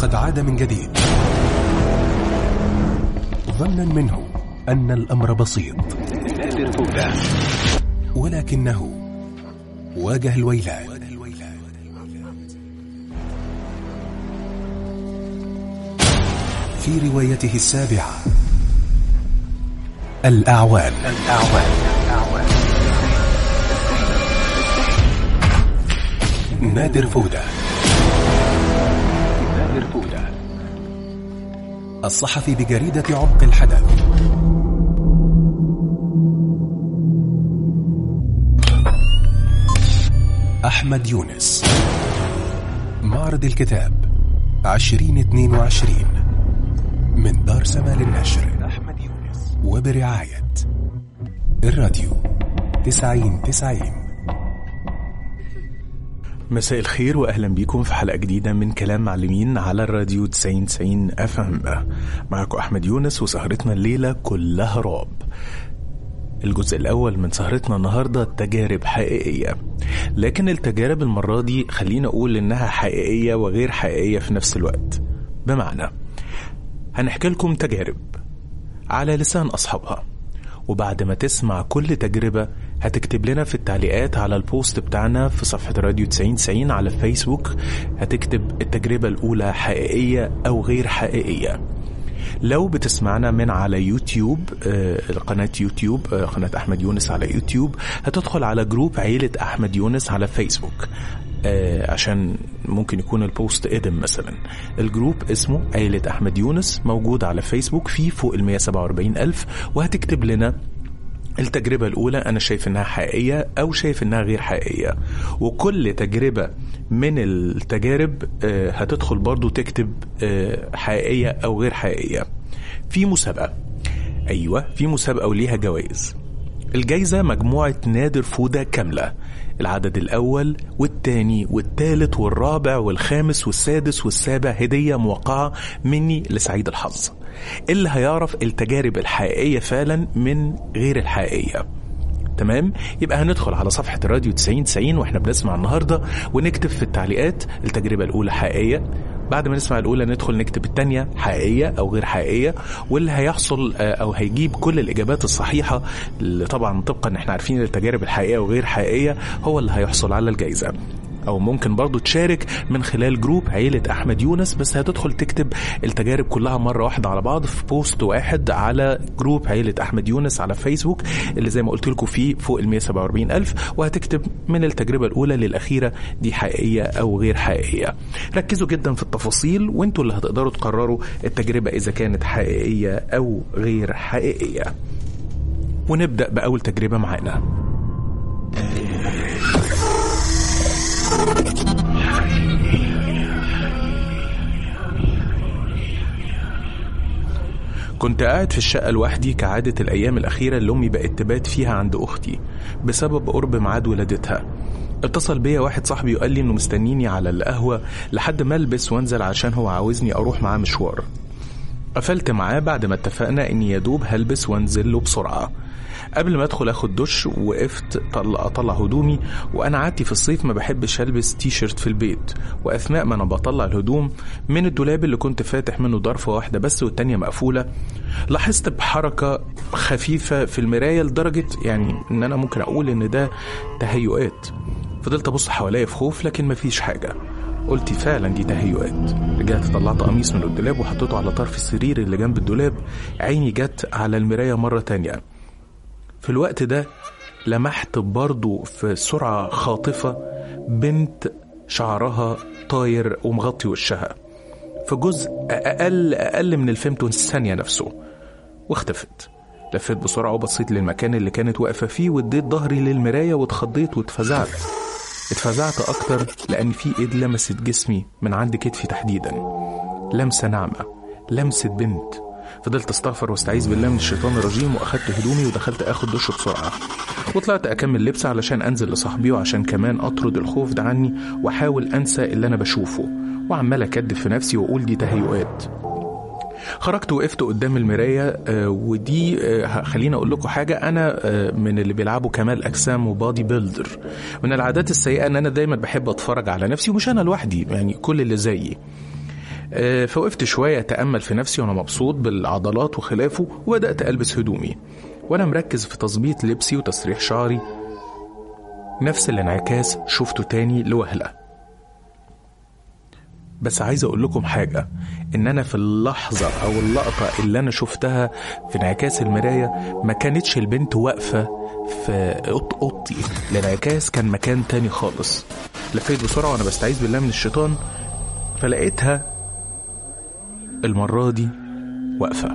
قد عاد من جديد ظنا منه أن الأمر بسيط نادر فودة ولكنه واجه الويلات في روايته السابعة الأعوان الأعوان نادر فودة نادر فودة الصحفي بجريدة عمق الحدث أحمد يونس معرض الكتاب 2022 من دار سما للنشر أحمد يونس وبرعاية الراديو 90 90 مساء الخير واهلا بيكم في حلقه جديده من كلام معلمين على الراديو 90 90 اف ام معكم احمد يونس وسهرتنا الليله كلها رعب الجزء الأول من سهرتنا النهاردة تجارب حقيقية لكن التجارب المرة دي خلينا أقول إنها حقيقية وغير حقيقية في نفس الوقت بمعنى هنحكي لكم تجارب على لسان أصحابها وبعد ما تسمع كل تجربة هتكتب لنا في التعليقات على البوست بتاعنا في صفحة راديو 90 90 على فيسبوك هتكتب التجربة الأولى حقيقية أو غير حقيقية لو بتسمعنا من على يوتيوب آه، قناة يوتيوب آه، قناة أحمد يونس على يوتيوب هتدخل على جروب عيلة أحمد يونس على فيسبوك آه، عشان ممكن يكون البوست قدم مثلا الجروب اسمه عيلة أحمد يونس موجود على فيسبوك فيه فوق ال 147 ألف وهتكتب لنا التجربة الأولى أنا شايف إنها حقيقية أو شايف إنها غير حقيقية وكل تجربة من التجارب آه، هتدخل برضو تكتب آه، حقيقية أو غير حقيقية في مسابقة أيوة في مسابقة وليها جوائز الجايزة مجموعة نادر فودة كاملة العدد الأول والتاني والتالت والرابع والخامس والسادس والسابع هدية موقعة مني لسعيد الحظ اللي هيعرف التجارب الحقيقية فعلا من غير الحقيقية تمام يبقى هندخل على صفحة الراديو 90 90 واحنا بنسمع النهاردة ونكتب في التعليقات التجربة الأولى حقيقية بعد ما نسمع الأولى ندخل نكتب التانية حقيقية أو غير حقيقية واللي هيحصل آه، أو هيجيب كل الإجابات الصحيحة اللي طبعا طبقا إن احنا عارفين التجارب الحقيقية وغير حقيقية هو اللي هيحصل على الجائزة او ممكن برضو تشارك من خلال جروب عيلة احمد يونس بس هتدخل تكتب التجارب كلها مرة واحدة على بعض في بوست واحد على جروب عيلة احمد يونس على فيسبوك اللي زي ما قلت لكم فيه فوق ال 147 الف وهتكتب من التجربة الاولى للاخيرة دي حقيقية او غير حقيقية ركزوا جدا في التفاصيل وانتوا اللي هتقدروا تقرروا التجربة اذا كانت حقيقية او غير حقيقية ونبدأ بأول تجربة معانا كنت قاعد في الشقة لوحدي كعادة الأيام الأخيرة اللي أمي بقت تبات فيها عند أختي بسبب قرب ميعاد ولادتها اتصل بيا واحد صاحبي وقال لي إنه مستنيني على القهوة لحد ما ألبس وأنزل عشان هو عاوزني أروح معاه مشوار قفلت معاه بعد ما اتفقنا إني يدوب هلبس وأنزل له بسرعة قبل ما ادخل اخد دش وقفت طلع اطلع هدومي وانا عادتي في الصيف ما بحبش البس تي شيرت في البيت واثناء ما انا بطلع الهدوم من الدولاب اللي كنت فاتح منه ضرفه واحده بس والتانيه مقفوله لاحظت بحركه خفيفه في المرايه لدرجه يعني ان انا ممكن اقول ان ده تهيؤات فضلت ابص حواليا في خوف لكن مفيش حاجه قلت فعلا دي تهيؤات رجعت طلعت قميص من الدولاب وحطيته على طرف السرير اللي جنب الدولاب عيني جت على المرايه مره تانيه في الوقت ده لمحت برضو في سرعة خاطفة بنت شعرها طاير ومغطي وشها في جزء أقل أقل من الفيمتون ثانية نفسه واختفت لفيت بسرعة وبصيت للمكان اللي كانت واقفة فيه واديت ظهري للمراية واتخضيت واتفزعت اتفزعت أكتر لأن في إيد لمست جسمي من عند كتفي تحديدا لمسة ناعمة لمسة بنت فضلت استغفر واستعيذ بالله من الشيطان الرجيم واخدت هدومي ودخلت اخد دش بسرعه وطلعت اكمل لبس علشان انزل لصاحبي وعشان كمان اطرد الخوف ده عني واحاول انسى اللي انا بشوفه وعمال اكدب في نفسي واقول دي تهيؤات خرجت وقفت قدام المرايه آه، ودي آه، خليني اقول لكم حاجه انا آه، من اللي بيلعبوا كمال اجسام وبادي بيلدر من العادات السيئه ان انا دايما بحب اتفرج على نفسي ومش انا لوحدي يعني كل اللي زيي آه، فوقفت شوية أتأمل في نفسي وأنا مبسوط بالعضلات وخلافه وبدأت ألبس هدومي وأنا مركز في تظبيط لبسي وتسريح شعري نفس الانعكاس شفته تاني لوهلة بس عايز أقول لكم حاجة إن أنا في اللحظة أو اللقطة اللي أنا شفتها في انعكاس المراية ما كانتش البنت واقفة في أوض- أوضتي الانعكاس كان مكان تاني خالص لفيت بسرعة وأنا بستعيذ بالله من الشيطان فلقيتها المرة دي واقفة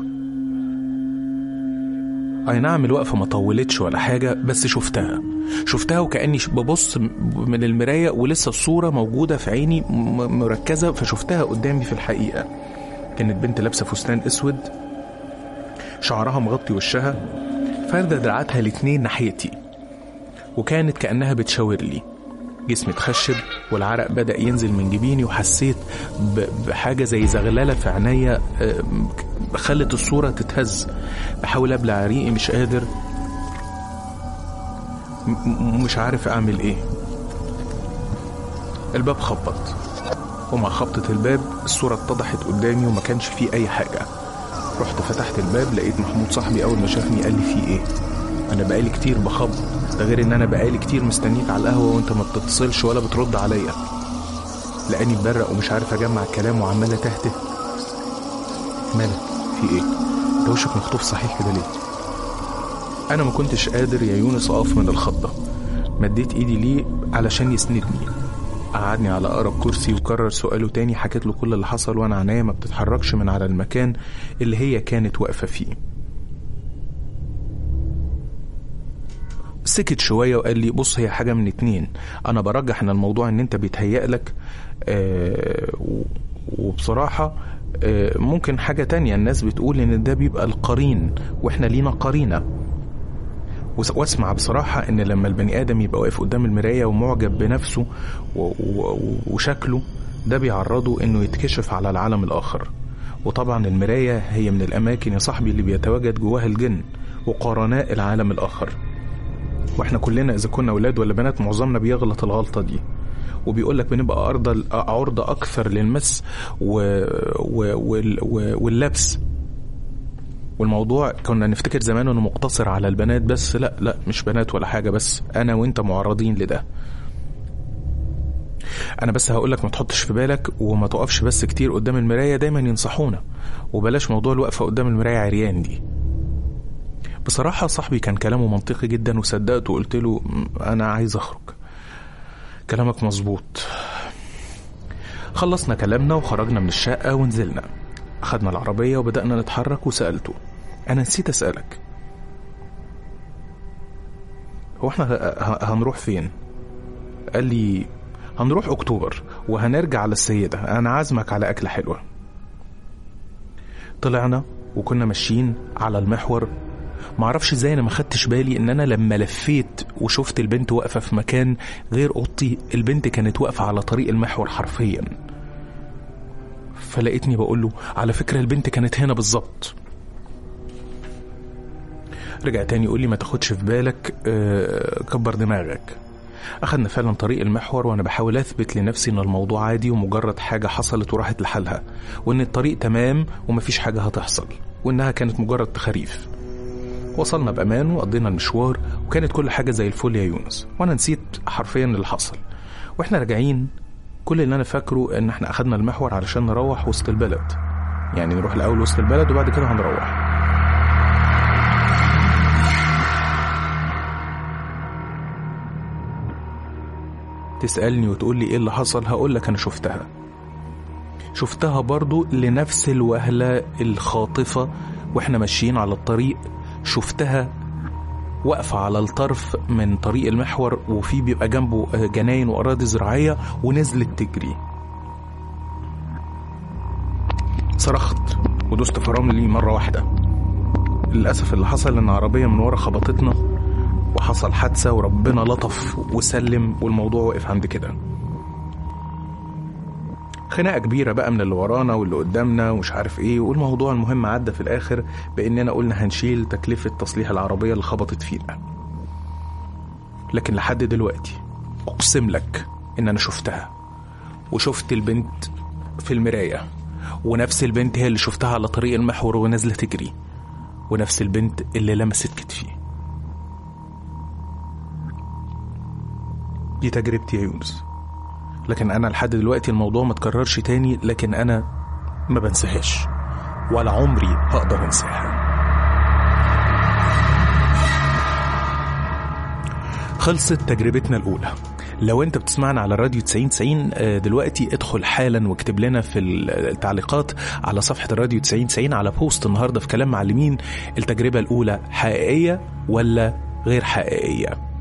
أي نعم الوقفة ما طولتش ولا حاجة بس شفتها شفتها وكأني ش- ببص م- من المراية ولسه الصورة موجودة في عيني م- مركزة فشفتها قدامي في الحقيقة كانت بنت لابسة فستان أسود شعرها مغطي وشها فاردة دراعاتها الاتنين ناحيتي وكانت كأنها بتشاور لي جسمي اتخشب والعرق بدأ ينزل من جبيني وحسيت ب- بحاجة زي زغللة في عينيا آه، خلت الصورة تتهز بحاول أبلع ريقي مش قادر م- م- مش عارف أعمل إيه الباب خبط ومع خبطة الباب الصورة اتضحت قدامي وما كانش فيه أي حاجة رحت فتحت الباب لقيت محمود صاحبي أول ما شافني قال لي فيه إيه أنا بقالي كتير بخبط ده غير إن أنا بقالي كتير مستنيك على القهوة وأنت ما بتتصلش ولا بترد عليا لقاني مبرق ومش عارف أجمع الكلام وعمال أتهته مالك في إيه انت وشك مخطوف صحيح كده ليه أنا ما كنتش قادر يا يونس أقف من الخضة مديت إيدي ليه علشان يسندني قعدني على أقرب كرسي وكرر سؤاله تاني حكيت له كل اللي حصل وأنا عينيا ما بتتحركش من على المكان اللي هي كانت واقفة فيه سكت شوية وقال لي بص هي حاجة من اتنين أنا برجح إن الموضوع إن أنت بيتهيألك آه و- وبصراحة آه ممكن حاجة تانية الناس بتقول إن ده بيبقى القرين وإحنا لينا قرينة وس- واسمع بصراحة إن لما البني آدم يبقى واقف قدام المراية ومعجب بنفسه و- و- وشكله ده بيعرضه إنه يتكشف على العالم الآخر وطبعا المراية هي من الأماكن يا صاحبي اللي بيتواجد جواها الجن وقرناء العالم الآخر واحنا كلنا اذا كنا اولاد ولا بنات معظمنا بيغلط الغلطه دي وبيقول لك بنبقى عرضه عرضه اكثر للمس و... و... وال... و... واللبس والموضوع كنا نفتكر زمان انه مقتصر على البنات بس لا لا مش بنات ولا حاجه بس انا وانت معرضين لده انا بس هقول لك ما تحطش في بالك وما تقفش بس كتير قدام المرايه دايما ينصحونا وبلاش موضوع الوقفه قدام المرايه عريان دي بصراحة صاحبي كان كلامه منطقي جدا وصدقته وقلت له "م، أنا عايز أخرج كلامك مظبوط خلصنا كلامنا وخرجنا من الشقة ونزلنا أخدنا العربية وبدأنا نتحرك وسألته أنا نسيت أسألك هو احنا ه- ه- هنروح فين؟ قال لي هنروح أكتوبر وهنرجع على السيدة أنا عازمك على أكلة حلوة طلعنا وكنا ماشيين على المحور معرفش ازاي انا ما خدتش بالي ان انا لما لفيت وشفت البنت واقفه في مكان غير اوضتي البنت كانت واقفه على طريق المحور حرفيا فلقيتني بقول له على فكره البنت كانت هنا بالظبط رجع تاني يقول لي ما تاخدش في بالك آه، كبر دماغك أخدنا فعلا طريق المحور وأنا بحاول أثبت لنفسي إن الموضوع عادي ومجرد حاجة حصلت وراحت لحالها وإن الطريق تمام ومفيش حاجة هتحصل وإنها كانت مجرد تخاريف وصلنا بأمان وقضينا المشوار وكانت كل حاجة زي الفل يا يونس وأنا نسيت حرفيا اللي حصل وإحنا راجعين كل اللي أنا فاكره إن إحنا أخدنا المحور علشان نروح وسط البلد يعني نروح الأول وسط البلد وبعد كده هنروح تسألني وتقول لي إيه اللي حصل هقول لك أنا شفتها شفتها برضو لنفس الوهلة الخاطفة وإحنا ماشيين على الطريق شفتها واقفة على الطرف من طريق المحور وفي بيبقى جنبه آه، جناين وأراضي زراعية ونزلت تجري صرخت ودوست فراملي مرة واحدة للأسف اللي حصل إن عربية من ورا خبطتنا وحصل حادثة وربنا لطف وسلم والموضوع وقف عند كده خناقة كبيرة بقى من اللي ورانا واللي قدامنا ومش عارف ايه والموضوع المهم عدى في الآخر بإننا قلنا هنشيل تكلفة تصليح العربية اللي خبطت فينا لكن لحد دلوقتي أقسم لك إن أنا شفتها وشفت البنت في المراية ونفس البنت هي اللي شفتها على طريق المحور ونازلة تجري ونفس البنت اللي لمست كتفي دي تجربتي يا يونس لكن انا لحد دلوقتي الموضوع ما اتكررش تاني لكن انا ما بنساهاش ولا عمري هقدر انساها خلصت تجربتنا الأولى لو انت بتسمعنا على راديو 90 90 آه، دلوقتي ادخل حالا واكتب لنا في التعليقات على صفحة الراديو 90 90 على بوست النهاردة في كلام معلمين التجربة الأولى حقيقية ولا غير حقيقية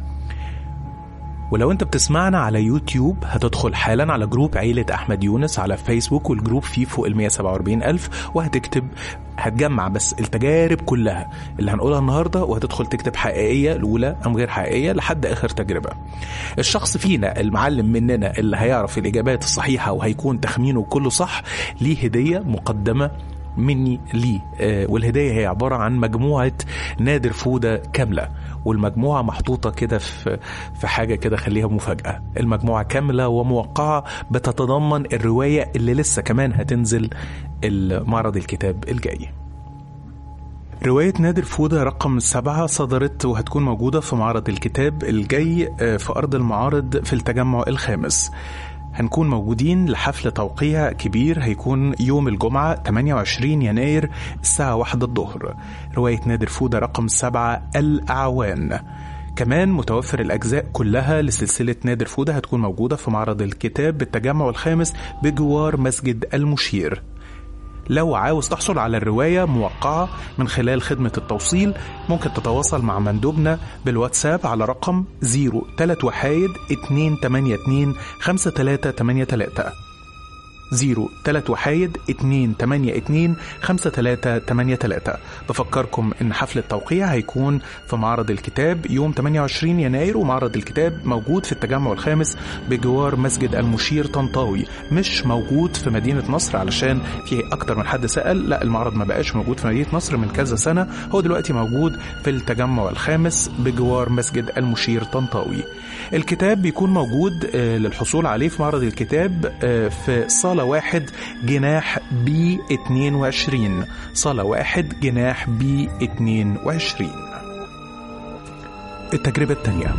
ولو انت بتسمعنا على يوتيوب هتدخل حالا على جروب عيلة أحمد يونس على فيسبوك والجروب فيه فوق ال 147 ألف وهتكتب هتجمع بس التجارب كلها اللي هنقولها النهاردة وهتدخل تكتب حقيقية الأولى أم غير حقيقية لحد آخر تجربة الشخص فينا المعلم مننا اللي هيعرف الإجابات الصحيحة وهيكون تخمينه كله صح ليه هدية مقدمة مني ليه آه والهدية هي عبارة عن مجموعة نادر فودة كاملة والمجموعة محطوطة كده في في حاجة كده خليها مفاجأة المجموعة كاملة وموقعة بتتضمن الرواية اللي لسه كمان هتنزل معرض الكتاب الجاي رواية نادر فودة رقم سبعة صدرت وهتكون موجودة في معرض الكتاب الجاي آه، في أرض المعارض في التجمع الخامس هنكون موجودين لحفل توقيع كبير هيكون يوم الجمعة 28 يناير الساعة واحدة الظهر رواية نادر فودة رقم سبعة الأعوان كمان متوفر الأجزاء كلها لسلسلة نادر فودة هتكون موجودة في معرض الكتاب بالتجمع الخامس بجوار مسجد المشير لو عاوز تحصل على الرواية موقعة من خلال خدمة التوصيل ممكن تتواصل مع مندوبنا بالواتساب على رقم 03 وحايد 282 5383 0 3 وحايد 2 8 2 5 3 8 3 بفكركم ان حفل التوقيع هيكون في معرض الكتاب يوم 28 يناير ومعرض الكتاب موجود في التجمع الخامس بجوار مسجد المشير طنطاوي مش موجود في مدينة نصر علشان في اكتر من حد سأل لا المعرض ما بقاش موجود في مدينة نصر من كذا سنة هو دلوقتي موجود في التجمع الخامس بجوار مسجد المشير طنطاوي الكتاب بيكون موجود آه، للحصول عليه في معرض الكتاب آه، في صالة واحد جناح بي 22 صالة واحد جناح بي 22 التجربة الثانية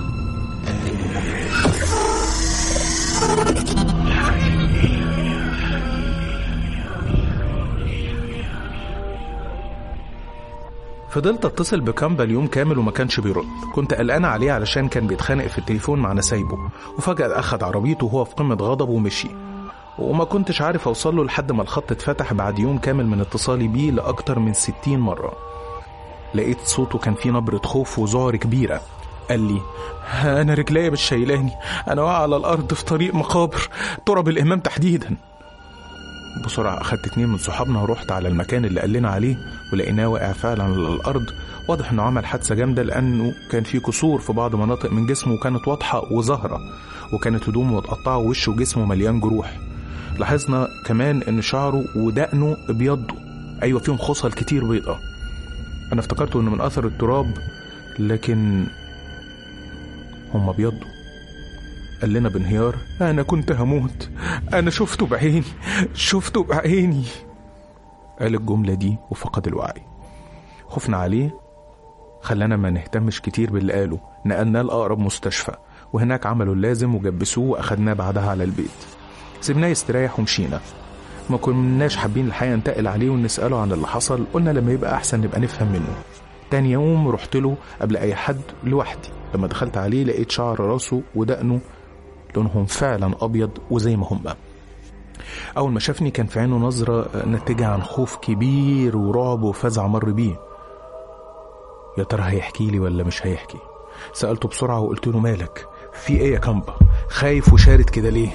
فضلت اتصل بكامبا اليوم كامل وما كانش بيرد كنت قلقان عليه علشان كان بيتخانق في التليفون مع نسايبه وفجأة أخد عربيته وهو في قمة غضبه ومشي وما كنتش عارف أوصل له لحد ما الخط اتفتح بعد يوم كامل من اتصالي بيه لأكتر من ستين مرة لقيت صوته كان فيه نبرة خوف وذعر كبيرة قال لي أنا رجليا مش شايلاني أنا واقع على الأرض في طريق مقابر تراب الإمام تحديدا بسرعة أخدت اتنين من صحابنا ورحت على المكان اللي قال لنا عليه ولقيناه واقع فعلا على الأرض واضح إنه عمل حادثة جامدة لأنه كان في كسور في بعض مناطق من جسمه وكانت واضحة وظاهرة وكانت هدومه متقطعة ووشه وجسمه مليان جروح لاحظنا كمان إن شعره ودقنه ابيضوا أيوة فيهم خصل كتير بيضة أنا افتكرت إنه من أثر التراب لكن هم ابيضوا قال لنا بانهيار أنا كنت هموت أنا شفته بعيني شفته بعيني قال الجملة دي وفقد الوعي خوفنا عليه خلانا ما نهتمش كتير باللي قاله نقلناه لأقرب مستشفى وهناك عملوا اللازم وجبسوه وأخدناه بعدها على البيت سيبناه يستريح ومشينا ما كناش حابين الحقيقة ننتقل عليه ونسأله عن اللي حصل قلنا لما يبقى أحسن نبقى نفهم منه تاني يوم رحت له قبل أي حد لوحدي لما دخلت عليه لقيت شعر راسه ودقنه لونهم فعلا أبيض وزي ما هم أول ما شافني كان في عينه نظرة ناتجة عن خوف كبير ورعب وفزع مر بيه يا ترى هيحكي لي ولا مش هيحكي سألته بسرعة وقلت له مالك في ايه يا كامبا خايف وشارد كده ليه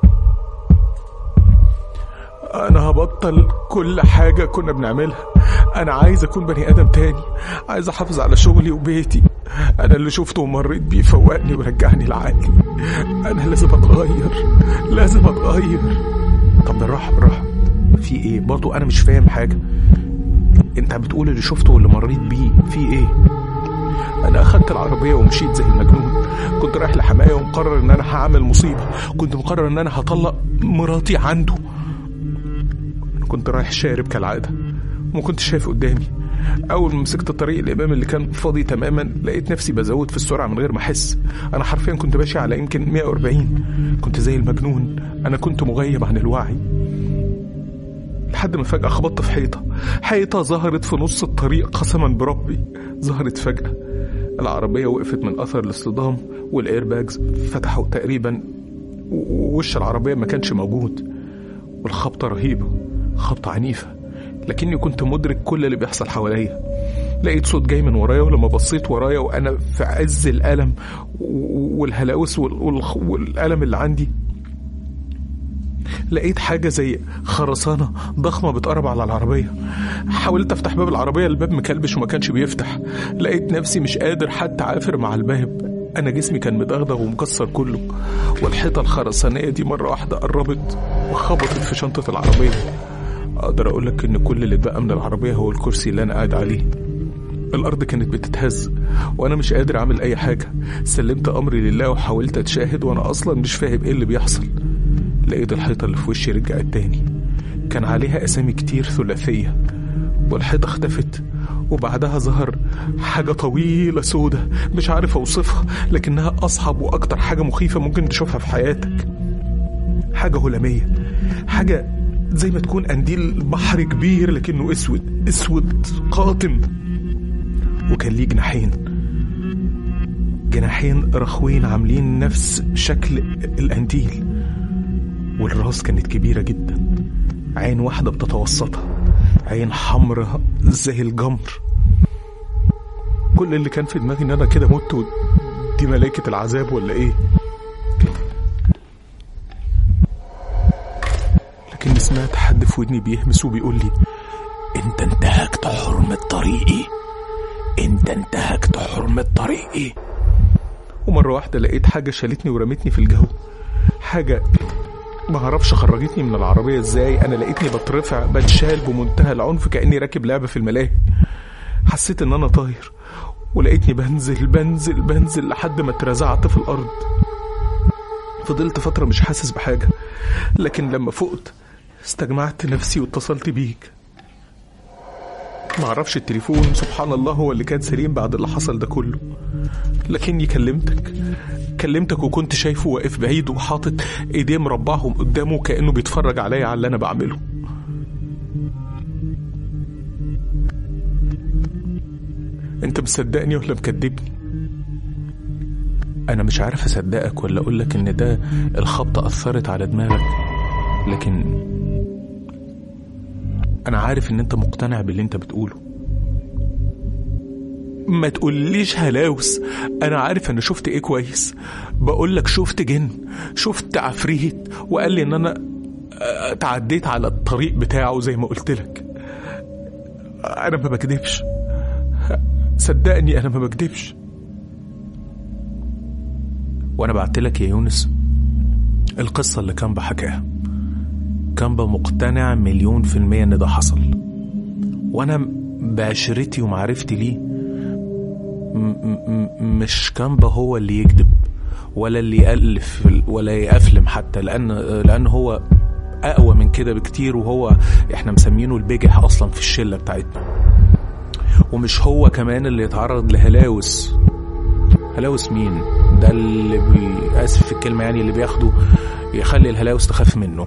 انا هبطل كل حاجة كنا بنعملها انا عايز اكون بني ادم تاني عايز احافظ على شغلي وبيتي انا اللي شفته ومريت بيه فوقني ورجعني لعقلي انا لازم اتغير لازم اتغير طب بالراحة بالراحة في ايه برضو انا مش فاهم حاجة انت بتقول اللي شفته واللي مريت بيه في ايه انا اخدت العربيه ومشيت زي المجنون كنت رايح لحمايه ومقرر ان انا هعمل مصيبه كنت مقرر ان انا هطلق مراتي عنده كنت رايح شارب كالعادة وما كنتش شايف قدامي أول ما مسكت طريق الإمام اللي كان فاضي تماما لقيت نفسي بزود في السرعة من غير ما أحس أنا حرفيا كنت ماشي على يمكن 140 كنت زي المجنون أنا كنت مغيب عن الوعي لحد ما فجأة خبطت في حيطة حيطة ظهرت في نص الطريق قسما بربي ظهرت فجأة العربية وقفت من أثر الاصطدام والإيرباجز فتحوا تقريبا و- ووش العربية ما كانش موجود والخبطة رهيبة خبطة عنيفة لكني كنت مدرك كل اللي بيحصل حواليا لقيت صوت جاي من ورايا ولما بصيت ورايا وانا في عز الالم و- والهلاوس وال- والخ- والالم اللي عندي لقيت حاجة زي خرسانة ضخمة بتقرب على العربية حاولت افتح باب العربية الباب مكلبش وما كانش بيفتح لقيت نفسي مش قادر حتى عافر مع الباب انا جسمي كان مدغدغ ومكسر كله والحيطة الخرسانية دي مرة واحدة قربت وخبطت في شنطة العربية اقدر اقولك ان كل اللي اتبقى من العربية هو الكرسي اللي انا قاعد عليه الأرض كانت بتتهز وأنا مش قادر أعمل أي حاجة سلمت أمري لله وحاولت أتشاهد وأنا أصلا مش فاهم إيه اللي بيحصل لقيت الحيطة اللي في وشي رجعت تاني كان عليها أسامي كتير ثلاثية والحيطة اختفت وبعدها ظهر حاجة طويلة سودة مش عارف أوصفها لكنها أصعب وأكتر حاجة مخيفة ممكن تشوفها في حياتك حاجة هلامية حاجة زي ما تكون قنديل بحر كبير لكنه اسود اسود قاتم وكان ليه جناحين جناحين رخوين عاملين نفس شكل القنديل والراس كانت كبيرة جدا عين واحدة بتتوسطها عين حمراء زي الجمر كل اللي كان في دماغي ان انا كده مت و- دي ملائكة العذاب ولا ايه لكن سمعت حد في ودني بيهمس وبيقول لي انت انتهكت حرمة طريقي انت انتهكت حرمة طريقي ومرة واحدة لقيت حاجة شالتني ورمتني في الجو حاجة ما اعرفش خرجتني من العربية ازاي انا لقيتني بترفع بتشال بمنتهى العنف كأني راكب لعبة في الملاهي حسيت ان انا طاير ولقيتني بنزل بنزل بنزل لحد ما اترزعت في الارض فضلت فترة مش حاسس بحاجة لكن لما فقت استجمعت نفسي واتصلت بيك معرفش التليفون سبحان الله هو اللي كان سليم بعد اللي حصل ده كله لكني كلمتك كلمتك وكنت شايفه واقف بعيد وحاطط ايديه مربعهم قدامه كأنه بيتفرج عليا على اللي انا بعمله انت مصدقني ولا مكدبني انا مش عارف اصدقك ولا اقولك ان ده الخبطة اثرت على دماغك لكن انا عارف ان انت مقتنع باللي انت بتقوله ما تقوليش هلاوس انا عارف انا شفت ايه كويس بقولك شفت جن شفت عفريت وقال لي ان انا آه، تعديت على الطريق بتاعه زي ما قلت لك انا ما بكدبش صدقني انا ما بكدبش وانا بعت لك يا يونس القصة اللي كان بحكاها كان مقتنع مليون في المية ان ده حصل وانا بعشرتي ومعرفتي ليه م- م- مش كامبا هو اللي يكذب ولا اللي يألف ولا يأفلم حتى لأن لأن هو أقوى من كده بكتير وهو إحنا مسمينه البجح أصلا في الشلة بتاعتنا ومش هو كمان اللي يتعرض لهلاوس هلاوس مين ده اللي بي- آسف في الكلمة يعني اللي بياخده يخلي الهلاوس تخاف منه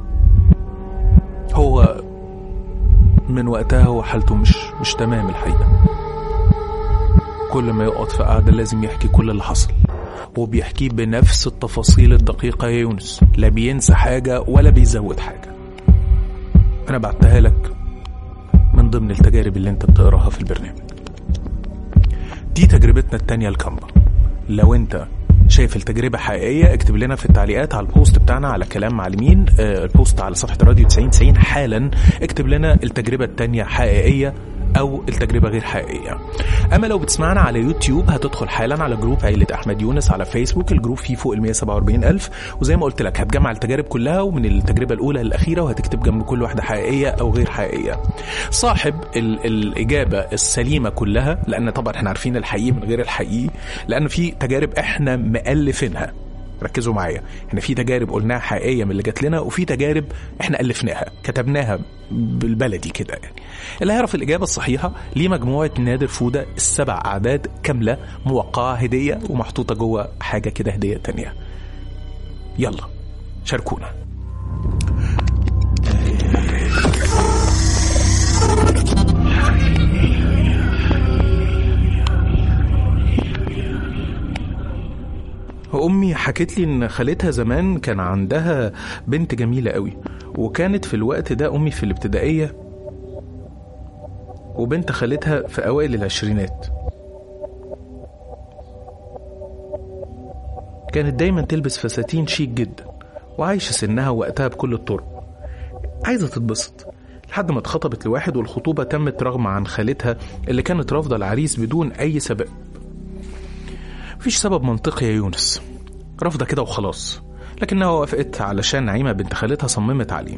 هو من وقتها هو حالته مش مش تمام الحقيقة كل ما يقعد في قعدة لازم يحكي كل اللي حصل وبيحكيه بنفس التفاصيل الدقيقة يا يونس لا بينسى حاجة ولا بيزود حاجة أنا بعتها لك من ضمن التجارب اللي أنت بتقراها في البرنامج دي تجربتنا التانية الكامبا لو أنت شايف التجربة حقيقية اكتب لنا في التعليقات على البوست بتاعنا على كلام معلمين آه، البوست على صفحة راديو 9090 حالا اكتب لنا التجربة التانية حقيقية او التجربه غير حقيقيه اما لو بتسمعنا على يوتيوب هتدخل حالا على جروب عيله احمد يونس على فيسبوك الجروب فيه فوق ال 147 الف وزي ما قلت لك هتجمع التجارب كلها ومن التجربه الاولى للاخيره وهتكتب جنب كل واحده حقيقيه او غير حقيقيه صاحب ال الاجابه السليمه كلها لان طبعا احنا عارفين الحقيقي من غير الحقيقي لان في تجارب احنا مالفينها ركزوا معايا احنا في تجارب قلناها حقيقيه من اللي جات لنا وفي تجارب احنا الفناها كتبناها بالبلدي كده يعني اللي هيعرف الاجابه الصحيحه ليه مجموعه نادر فوده السبع اعداد كامله موقعه هديه ومحطوطه جوه حاجه كده هديه تانية يلا شاركونا أمي حكت لي إن خالتها زمان كان عندها بنت جميلة قوي وكانت في الوقت ده أمي في الابتدائية وبنت خالتها في أوائل العشرينات كانت دايما تلبس فساتين شيك جدا وعايشة سنها وقتها بكل الطرق عايزة تتبسط لحد ما اتخطبت لواحد والخطوبة تمت رغم عن خالتها اللي كانت رافضة العريس بدون أي سبب مفيش سبب منطقي يا يونس رافضة كده وخلاص لكنها وافقت علشان نعيمة بنت خالتها صممت عليه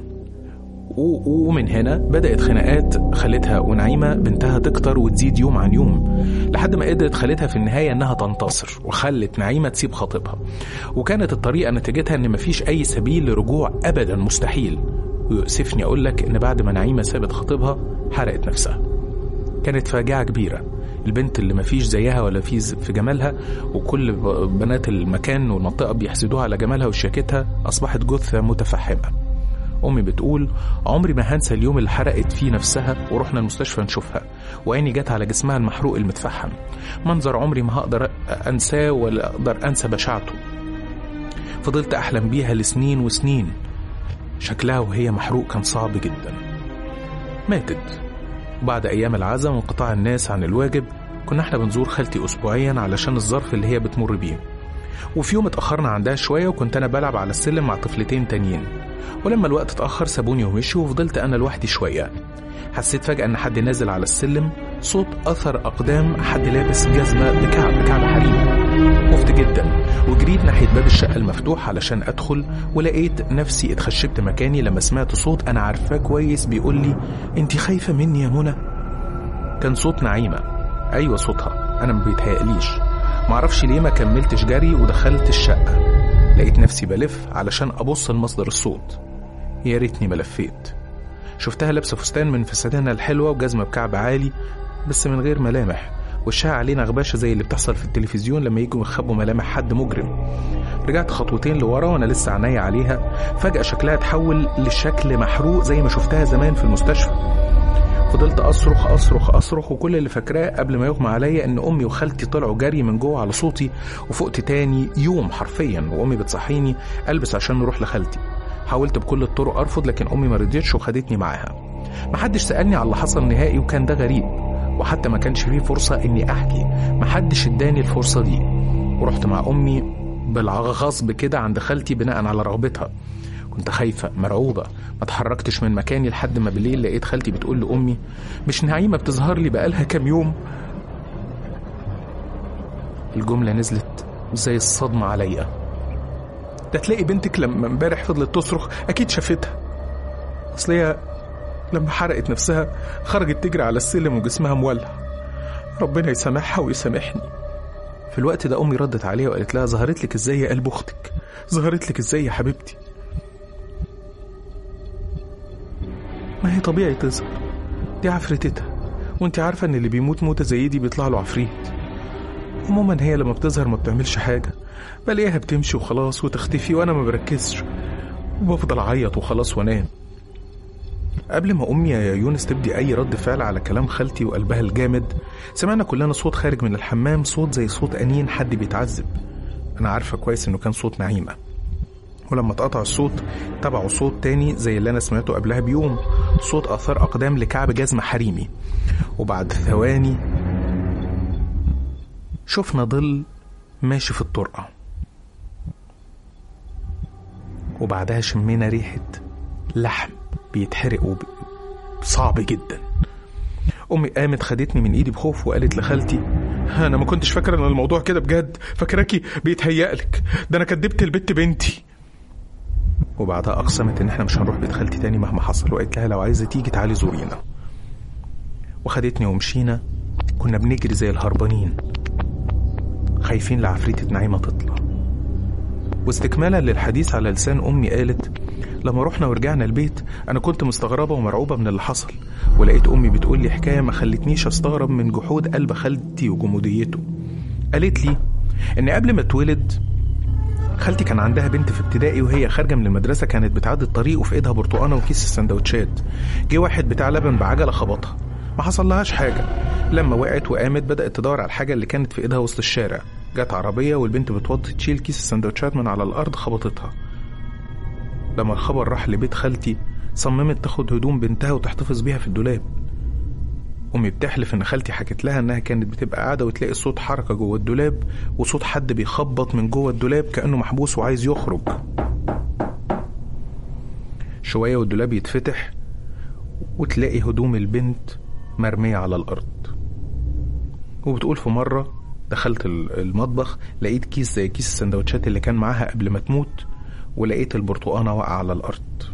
و- ومن هنا بدأت خناقات خالتها ونعيمة بنتها تكتر وتزيد يوم عن يوم لحد ما قدرت خالتها في النهاية إنها تنتصر وخلت نعيمة تسيب خطيبها وكانت الطريقة نتيجتها إن مفيش أي سبيل لرجوع أبدا مستحيل ويؤسفني أقول لك إن بعد ما نعيمة سابت خطيبها حرقت نفسها كانت فاجعة كبيرة البنت اللي مفيش زيها ولا في في جمالها وكل ب- بنات المكان والمنطقة بيحسدوها على جمالها وشياكتها أصبحت جثة متفحمة أمي بتقول عمري ما هنسى اليوم اللي حرقت فيه نفسها ورحنا المستشفى نشوفها وعيني جت على جسمها المحروق المتفحم منظر عمري ما هقدر أنساه ولا أقدر أنسى بشاعته فضلت أحلم بيها لسنين وسنين شكلها وهي محروق كان صعب جدا ماتت وبعد أيام العزا وانقطاع الناس عن الواجب كنا احنا بنزور خالتي أسبوعيا علشان الظرف اللي هي بتمر بيه وفي يوم اتأخرنا عندها شوية وكنت أنا بلعب على السلم مع طفلتين تانيين ولما الوقت اتأخر سابوني ومشوا وفضلت أنا لوحدي شوية حسيت فجأة إن حد نازل على السلم صوت أثر أقدام حد لابس جزمة بكعب كعب حريمي خفت جدا وجريت ناحية باب الشقة المفتوح علشان أدخل ولقيت نفسي اتخشبت مكاني لما سمعت صوت أنا عارفاه كويس بيقول لي أنت خايفة مني يا منى كان صوت نعيمة أيوة صوتها أنا ما بيتهيأليش معرفش ليه ما كملتش جري ودخلت الشقة لقيت نفسي بلف علشان أبص لمصدر الصوت يا ريتني ما لفيت شفتها لابسة فستان من فساتينها الحلوة وجزمة بكعب عالي بس من غير ملامح وشها عليه نغباشة زي اللي بتحصل في التلفزيون لما يجوا يخبوا ملامح حد مجرم رجعت خطوتين لورا وانا لسه عينيا عليها فجأة شكلها اتحول لشكل محروق زي ما شفتها زمان في المستشفى فضلت اصرخ اصرخ اصرخ وكل اللي فاكراه قبل ما يغمى عليا ان امي وخالتي طلعوا جري من جوه على صوتي وفقت تاني يوم حرفيا وامي بتصحيني البس عشان نروح لخالتي حاولت بكل الطرق ارفض لكن امي ما رضيتش وخدتني معاها محدش سالني على اللي حصل نهائي وكان ده غريب وحتى ما كانش فيه فرصه اني احكي محدش اداني الفرصه دي ورحت مع امي بالغصب كده عند خالتي بناء على رغبتها كنت خايفة مرعوبة ما اتحركتش من مكاني لحد ما بالليل لقيت خالتي بتقول لأمي مش نعيمة بتظهر لي بقالها كام يوم الجملة نزلت زي الصدمة عليا ده تلاقي بنتك لما امبارح فضلت تصرخ أكيد شافتها أصل هي لما حرقت نفسها خرجت تجري على السلم وجسمها مولع ربنا يسامحها ويسامحني في الوقت ده أمي ردت عليها وقالت لها ظهرت لك إزاي يا قلب أختك ظهرت لك إزاي يا حبيبتي ما هي طبيعي تظهر دي عفرتتها وانت عارفة ان اللي بيموت موتة زي دي بيطلع له عفريت عموما هي لما بتظهر ما بتعملش حاجة بلاقيها بتمشي وخلاص وتختفي وانا ما بركزش وبفضل اعيط وخلاص وانام قبل ما امي يا يونس تبدي اي رد فعل على كلام خالتي وقلبها الجامد سمعنا كلنا صوت خارج من الحمام صوت زي صوت انين حد بيتعذب انا عارفه كويس انه كان صوت نعيمه ولما اتقطع الصوت تبعه صوت تاني زي اللي انا سمعته قبلها بيوم صوت اثار اقدام لكعب جزمة حريمي وبعد ثواني شفنا ظل ماشي في الطرقة وبعدها شمينا ريحة لحم بيتحرق وب... صعب جدا امي قامت خدتني من ايدي بخوف وقالت لخالتي انا ما كنتش فاكره ان الموضوع كده بجد فاكراكي بيتهيألك ده انا كدبت البت بنتي وبعدها أقسمت إن إحنا مش هنروح بيت خالتي تاني مهما حصل وقالت لها لو عايزة تيجي تعالي زورينا وخدتني ومشينا كنا بنجري زي الهربانين خايفين لعفريتة نعيمة تطلع واستكمالا للحديث على لسان أمي قالت لما رحنا ورجعنا البيت أنا كنت مستغربة ومرعوبة من اللي حصل ولقيت أمي بتقول لي حكاية ما خلتنيش أستغرب من جحود قلب خالتي وجموديته قالت لي إن قبل ما اتولد خالتي كان عندها بنت في ابتدائي وهي خارجه من المدرسه كانت بتعدي الطريق وفي ايدها برتقانه وكيس السندوتشات جه واحد بتاع لبن بعجله خبطها ما حصلهاش حاجه لما وقعت وقامت بدات تدور على الحاجه اللي كانت في ايدها وسط الشارع جت عربيه والبنت بتوطي تشيل كيس السندوتشات من على الارض خبطتها لما الخبر راح لبيت خالتي صممت تاخد هدوم بنتها وتحتفظ بيها في الدولاب أمي بتحلف إن خالتي حكت لها إنها كانت بتبقى قاعدة وتلاقي صوت حركة جوه الدولاب وصوت حد بيخبط من جوه الدولاب كأنه محبوس وعايز يخرج شوية والدولاب يتفتح وتلاقي هدوم البنت مرمية على الأرض وبتقول في مرة دخلت ال- المطبخ لقيت كيس زي كيس السندوتشات اللي كان معاها قبل ما تموت ولقيت البرتقانة واقعة على الأرض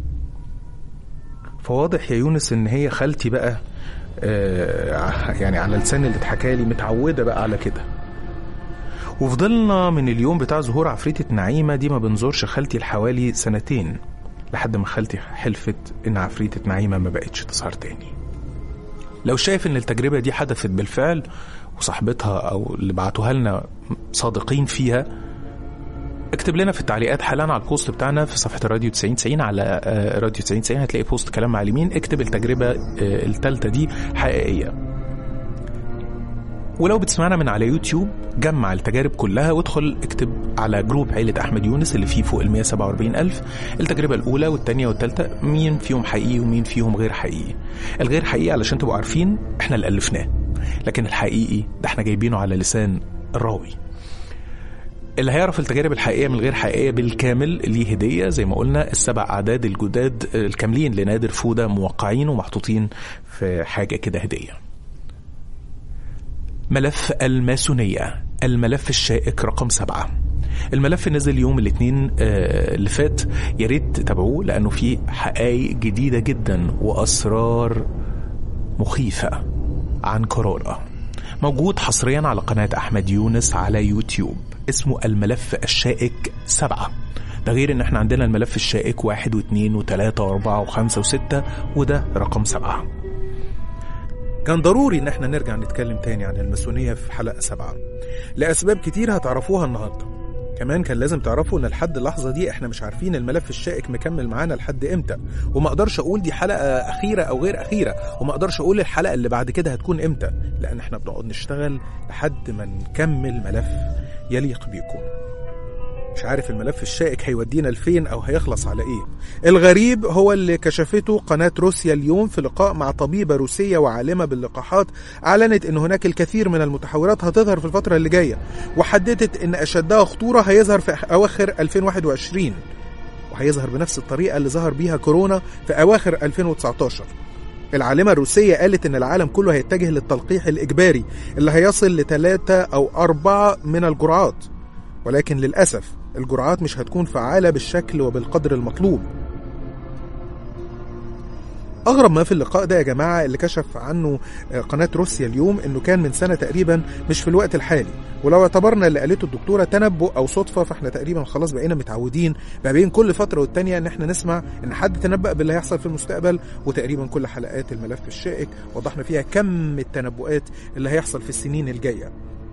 فواضح يا يونس إن هي خالتي بقى آه، يعني على لسان اللي اتحكى لي متعودة بقى على كده وفضلنا من اليوم بتاع ظهور عفريتة نعيمة دي ما بنزورش خالتي لحوالي سنتين لحد ما خالتي حلفت إن عفريتة نعيمة ما بقتش تظهر تاني لو شايف إن التجربة دي حدثت بالفعل وصاحبتها أو اللي بعتوها لنا صادقين فيها اكتب لنا في التعليقات حالا على البوست بتاعنا في صفحه الراديو 9090 على آه، راديو 9090 هتلاقي بوست كلام معلمين اكتب التجربه آه، التالتة دي حقيقيه ولو بتسمعنا من على يوتيوب جمع التجارب كلها وادخل اكتب على جروب عيلة أحمد يونس اللي فيه فوق ال 147 ألف التجربة الأولى والثانية والثالثة مين فيهم حقيقي ومين فيهم غير حقيقي الغير حقيقي علشان تبقوا عارفين احنا اللي ألفناه لكن الحقيقي ده احنا جايبينه على لسان الراوي اللي هيعرف التجارب الحقيقيه من الغير حقيقيه بالكامل ليه هديه زي ما قلنا السبع اعداد الجداد الكاملين لنادر فوده موقعين ومحطوطين في حاجه كده هديه. ملف الماسونيه الملف الشائك رقم سبعه. الملف نزل يوم الاثنين آه، اللي فات يا ريت تتابعوه لانه فيه حقائق جديده جدا واسرار مخيفه عن كورونا. موجود حصريا على قناة أحمد يونس على يوتيوب اسمه الملف الشائك سبعة ده غير ان احنا عندنا الملف الشائك واحد واثنين وثلاثة واربعة وخمسة وستة وده رقم سبعة كان ضروري ان احنا نرجع نتكلم تاني عن الماسونية في حلقة سبعة لأسباب كتير هتعرفوها النهاردة كمان كان لازم تعرفوا ان لحد اللحظه دي احنا مش عارفين الملف الشائك مكمل معانا لحد امتى وما اقدرش اقول دي حلقه اخيره او غير اخيره وما اقدرش اقول الحلقه اللي بعد كده هتكون امتى لان احنا بنقعد نشتغل لحد ما نكمل ملف يليق بيكم مش عارف الملف الشائك هيودينا لفين او هيخلص على ايه الغريب هو اللي كشفته قناة روسيا اليوم في لقاء مع طبيبة روسية وعالمة باللقاحات اعلنت ان هناك الكثير من المتحورات هتظهر في الفترة اللي جاية وحددت ان اشدها خطورة هيظهر في اواخر 2021 وهيظهر بنفس الطريقة اللي ظهر بيها كورونا في اواخر 2019 العالمة الروسية قالت إن العالم كله هيتجه للتلقيح الإجباري اللي هيصل لثلاثة أو أربعة من الجرعات ولكن للأسف الجرعات مش هتكون فعالة بالشكل وبالقدر المطلوب أغرب ما في اللقاء ده يا جماعة اللي كشف عنه قناة روسيا اليوم إنه كان من سنة تقريبا مش في الوقت الحالي ولو اعتبرنا اللي قالته الدكتورة تنبؤ أو صدفة فإحنا تقريبا خلاص بقينا متعودين ما بين كل فترة والتانية إن إحنا نسمع إن حد تنبأ باللي هيحصل في المستقبل وتقريبا كل حلقات الملف الشائك وضحنا فيها كم التنبؤات اللي هيحصل في السنين الجاية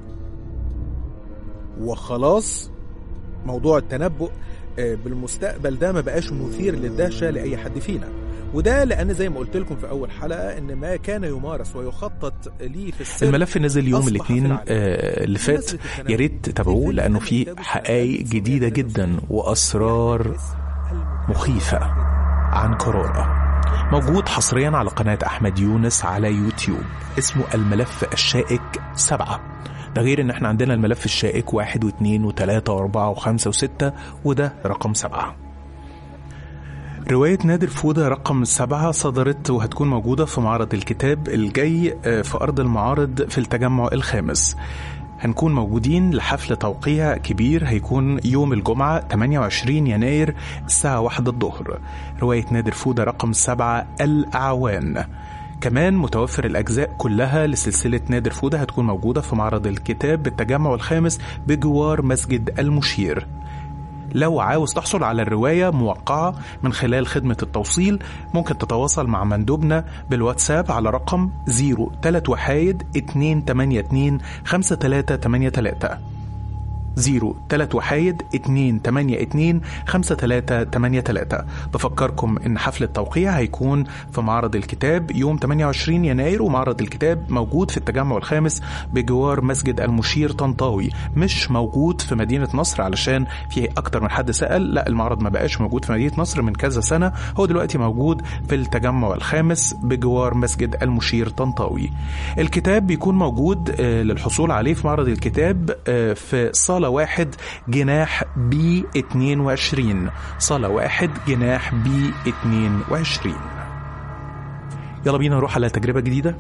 وخلاص موضوع التنبؤ آه، بالمستقبل ده ما بقاش مثير للدهشة لأي حد فينا وده لأن زي ما قلت لكم في أول حلقة إن ما كان يمارس ويخطط ليه في السر الملف نزل يوم أصبح الاثنين في العالم. آه، اللي فات يا ريت تتابعوه لأنه فيه حقائق جديدة جدا وأسرار مخيفة عن كورونا موجود حصريا على قناة أحمد يونس على يوتيوب اسمه الملف الشائك سبعة ده غير ان احنا عندنا الملف الشائك واحد واثنين وثلاثة واربعة وخمسة وستة وده رقم سبعة رواية نادر فودة رقم سبعة صدرت وهتكون موجودة في معرض الكتاب الجاي آه، في أرض المعارض في التجمع الخامس هنكون موجودين لحفل توقيع كبير هيكون يوم الجمعة 28 يناير الساعة واحدة الظهر رواية نادر فودة رقم سبعة الأعوان كمان متوفر الأجزاء كلها لسلسلة نادر فودة هتكون موجودة في معرض الكتاب بالتجمع الخامس بجوار مسجد المشير لو عاوز تحصل على الرواية موقعة من خلال خدمة التوصيل ممكن تتواصل مع مندوبنا بالواتساب على رقم 03 وحايد 282 5383 0 3 وحايد 2 8 2 5 3 8 3 بفكركم ان حفل التوقيع هيكون في معرض الكتاب يوم 28 يناير ومعرض الكتاب موجود في التجمع الخامس بجوار مسجد المشير طنطاوي مش موجود في مدينة نصر علشان في اكتر من حد سأل لا المعرض ما بقاش موجود في مدينة نصر من كذا سنة هو دلوقتي موجود في التجمع الخامس بجوار مسجد المشير طنطاوي الكتاب بيكون موجود آه، للحصول عليه في معرض الكتاب آه، في صالة واحد جناح بي 22 صالة واحد جناح بي 22 يلا بينا نروح على تجربة جديدة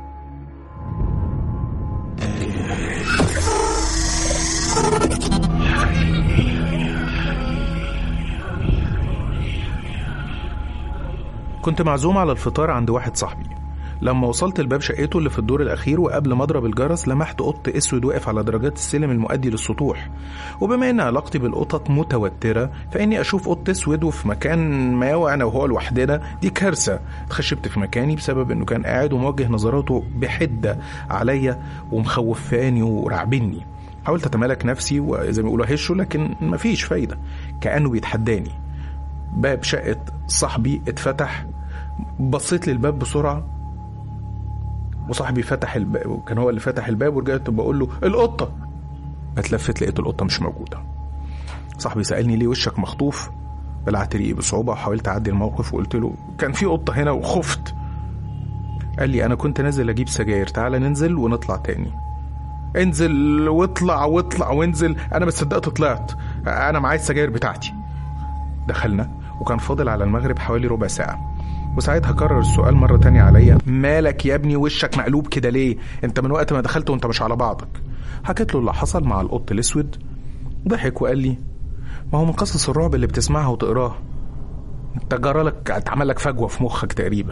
كنت معزوم على الفطار عند واحد صاحبي لما وصلت لباب شقته اللي في الدور الأخير وقبل ما أضرب الجرس لمحت قط أسود واقف على درجات السلم المؤدي للسطوح وبما إن علاقتي بالقطط متوترة فإني أشوف قط أسود وفي مكان ما وأنا وهو لوحدنا دي كارثة اتخشبت في مكاني بسبب إنه كان قاعد وموجه نظراته بحدة عليا ومخوفاني ورعبني حاولت أتمالك نفسي وزي ما بيقولوا هشه لكن مفيش فايدة كأنه بيتحداني باب شقة صاحبي اتفتح بصيت للباب بسرعة وصاحبي فتح الباب وكان هو اللي فتح الباب ورجعت بقول له القطة اتلفت لقيت القطة مش موجودة صاحبي سألني ليه وشك مخطوف بلعت ريقي بصعوبة وحاولت أعدي الموقف وقلت له كان في قطة هنا وخفت قال لي أنا كنت نازل أجيب سجاير تعالى ننزل ونطلع تاني انزل واطلع واطلع وانزل أنا ما صدقت طلعت أنا معايا السجاير بتاعتي دخلنا وكان فاضل على المغرب حوالي ربع ساعة وساعتها كرر السؤال مرة تانية عليا مالك يا ابني وشك مقلوب كده ليه انت من وقت ما دخلت وانت مش على بعضك حكيت له اللي حصل مع القط الاسود ضحك وقال لي ما هو من قصص الرعب اللي بتسمعها وتقراها انت جرالك اتعمل لك فجوة في مخك تقريبا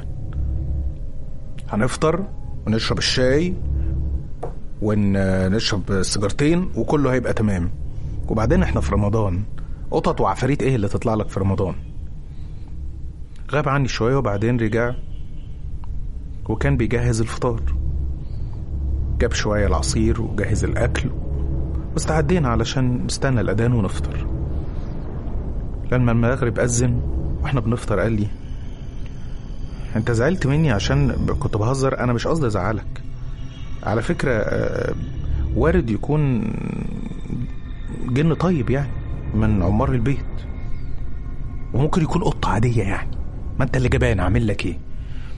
هنفطر ونشرب الشاي ونشرب السيجارتين وكله هيبقى تمام وبعدين احنا في رمضان قطط وعفاريت ايه اللي تطلع لك في رمضان غاب عني شوية وبعدين رجع وكان بيجهز الفطار جاب شوية العصير وجهز الأكل واستعدينا علشان نستنى الأذان ونفطر لما المغرب أذن واحنا بنفطر قال لي انت زعلت مني عشان كنت بهزر انا مش قصدي ازعلك على فكرة آه، وارد يكون جن طيب يعني من عمار البيت وممكن يكون قطة عادية يعني ما انت اللي جبان اعمل لك ايه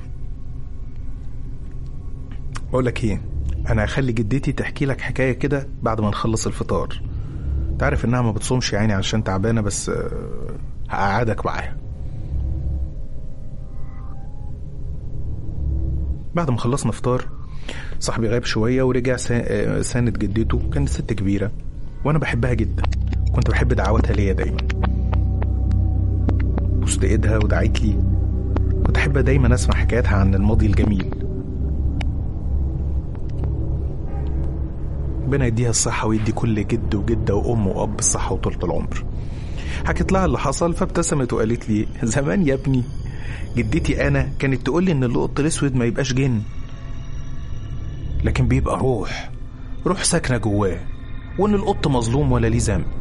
بقول لك ايه انا هخلي جدتي تحكي لك حكايه كده بعد ما نخلص الفطار تعرف انها ما بتصومش يعني عشان تعبانه بس آه، هقعدك معاها بعد ما خلصنا فطار صاحبي غاب شويه ورجع سا- آه، ساند جدته كانت ست كبيره وانا بحبها جدا كنت بحب دعواتها ليا دايما بوست ايدها ودعيت لي كنت احب دايما اسمع حكاياتها عن الماضي الجميل ربنا يديها الصحة ويدي كل جد وجدة وأم وأب الصحة وطولة العمر حكيت لها اللي حصل فابتسمت وقالت لي زمان يا ابني جدتي أنا كانت تقول لي إن القط الأسود ما يبقاش جن لكن بيبقى روح روح ساكنة جواه وإن القط مظلوم ولا ليه ذنب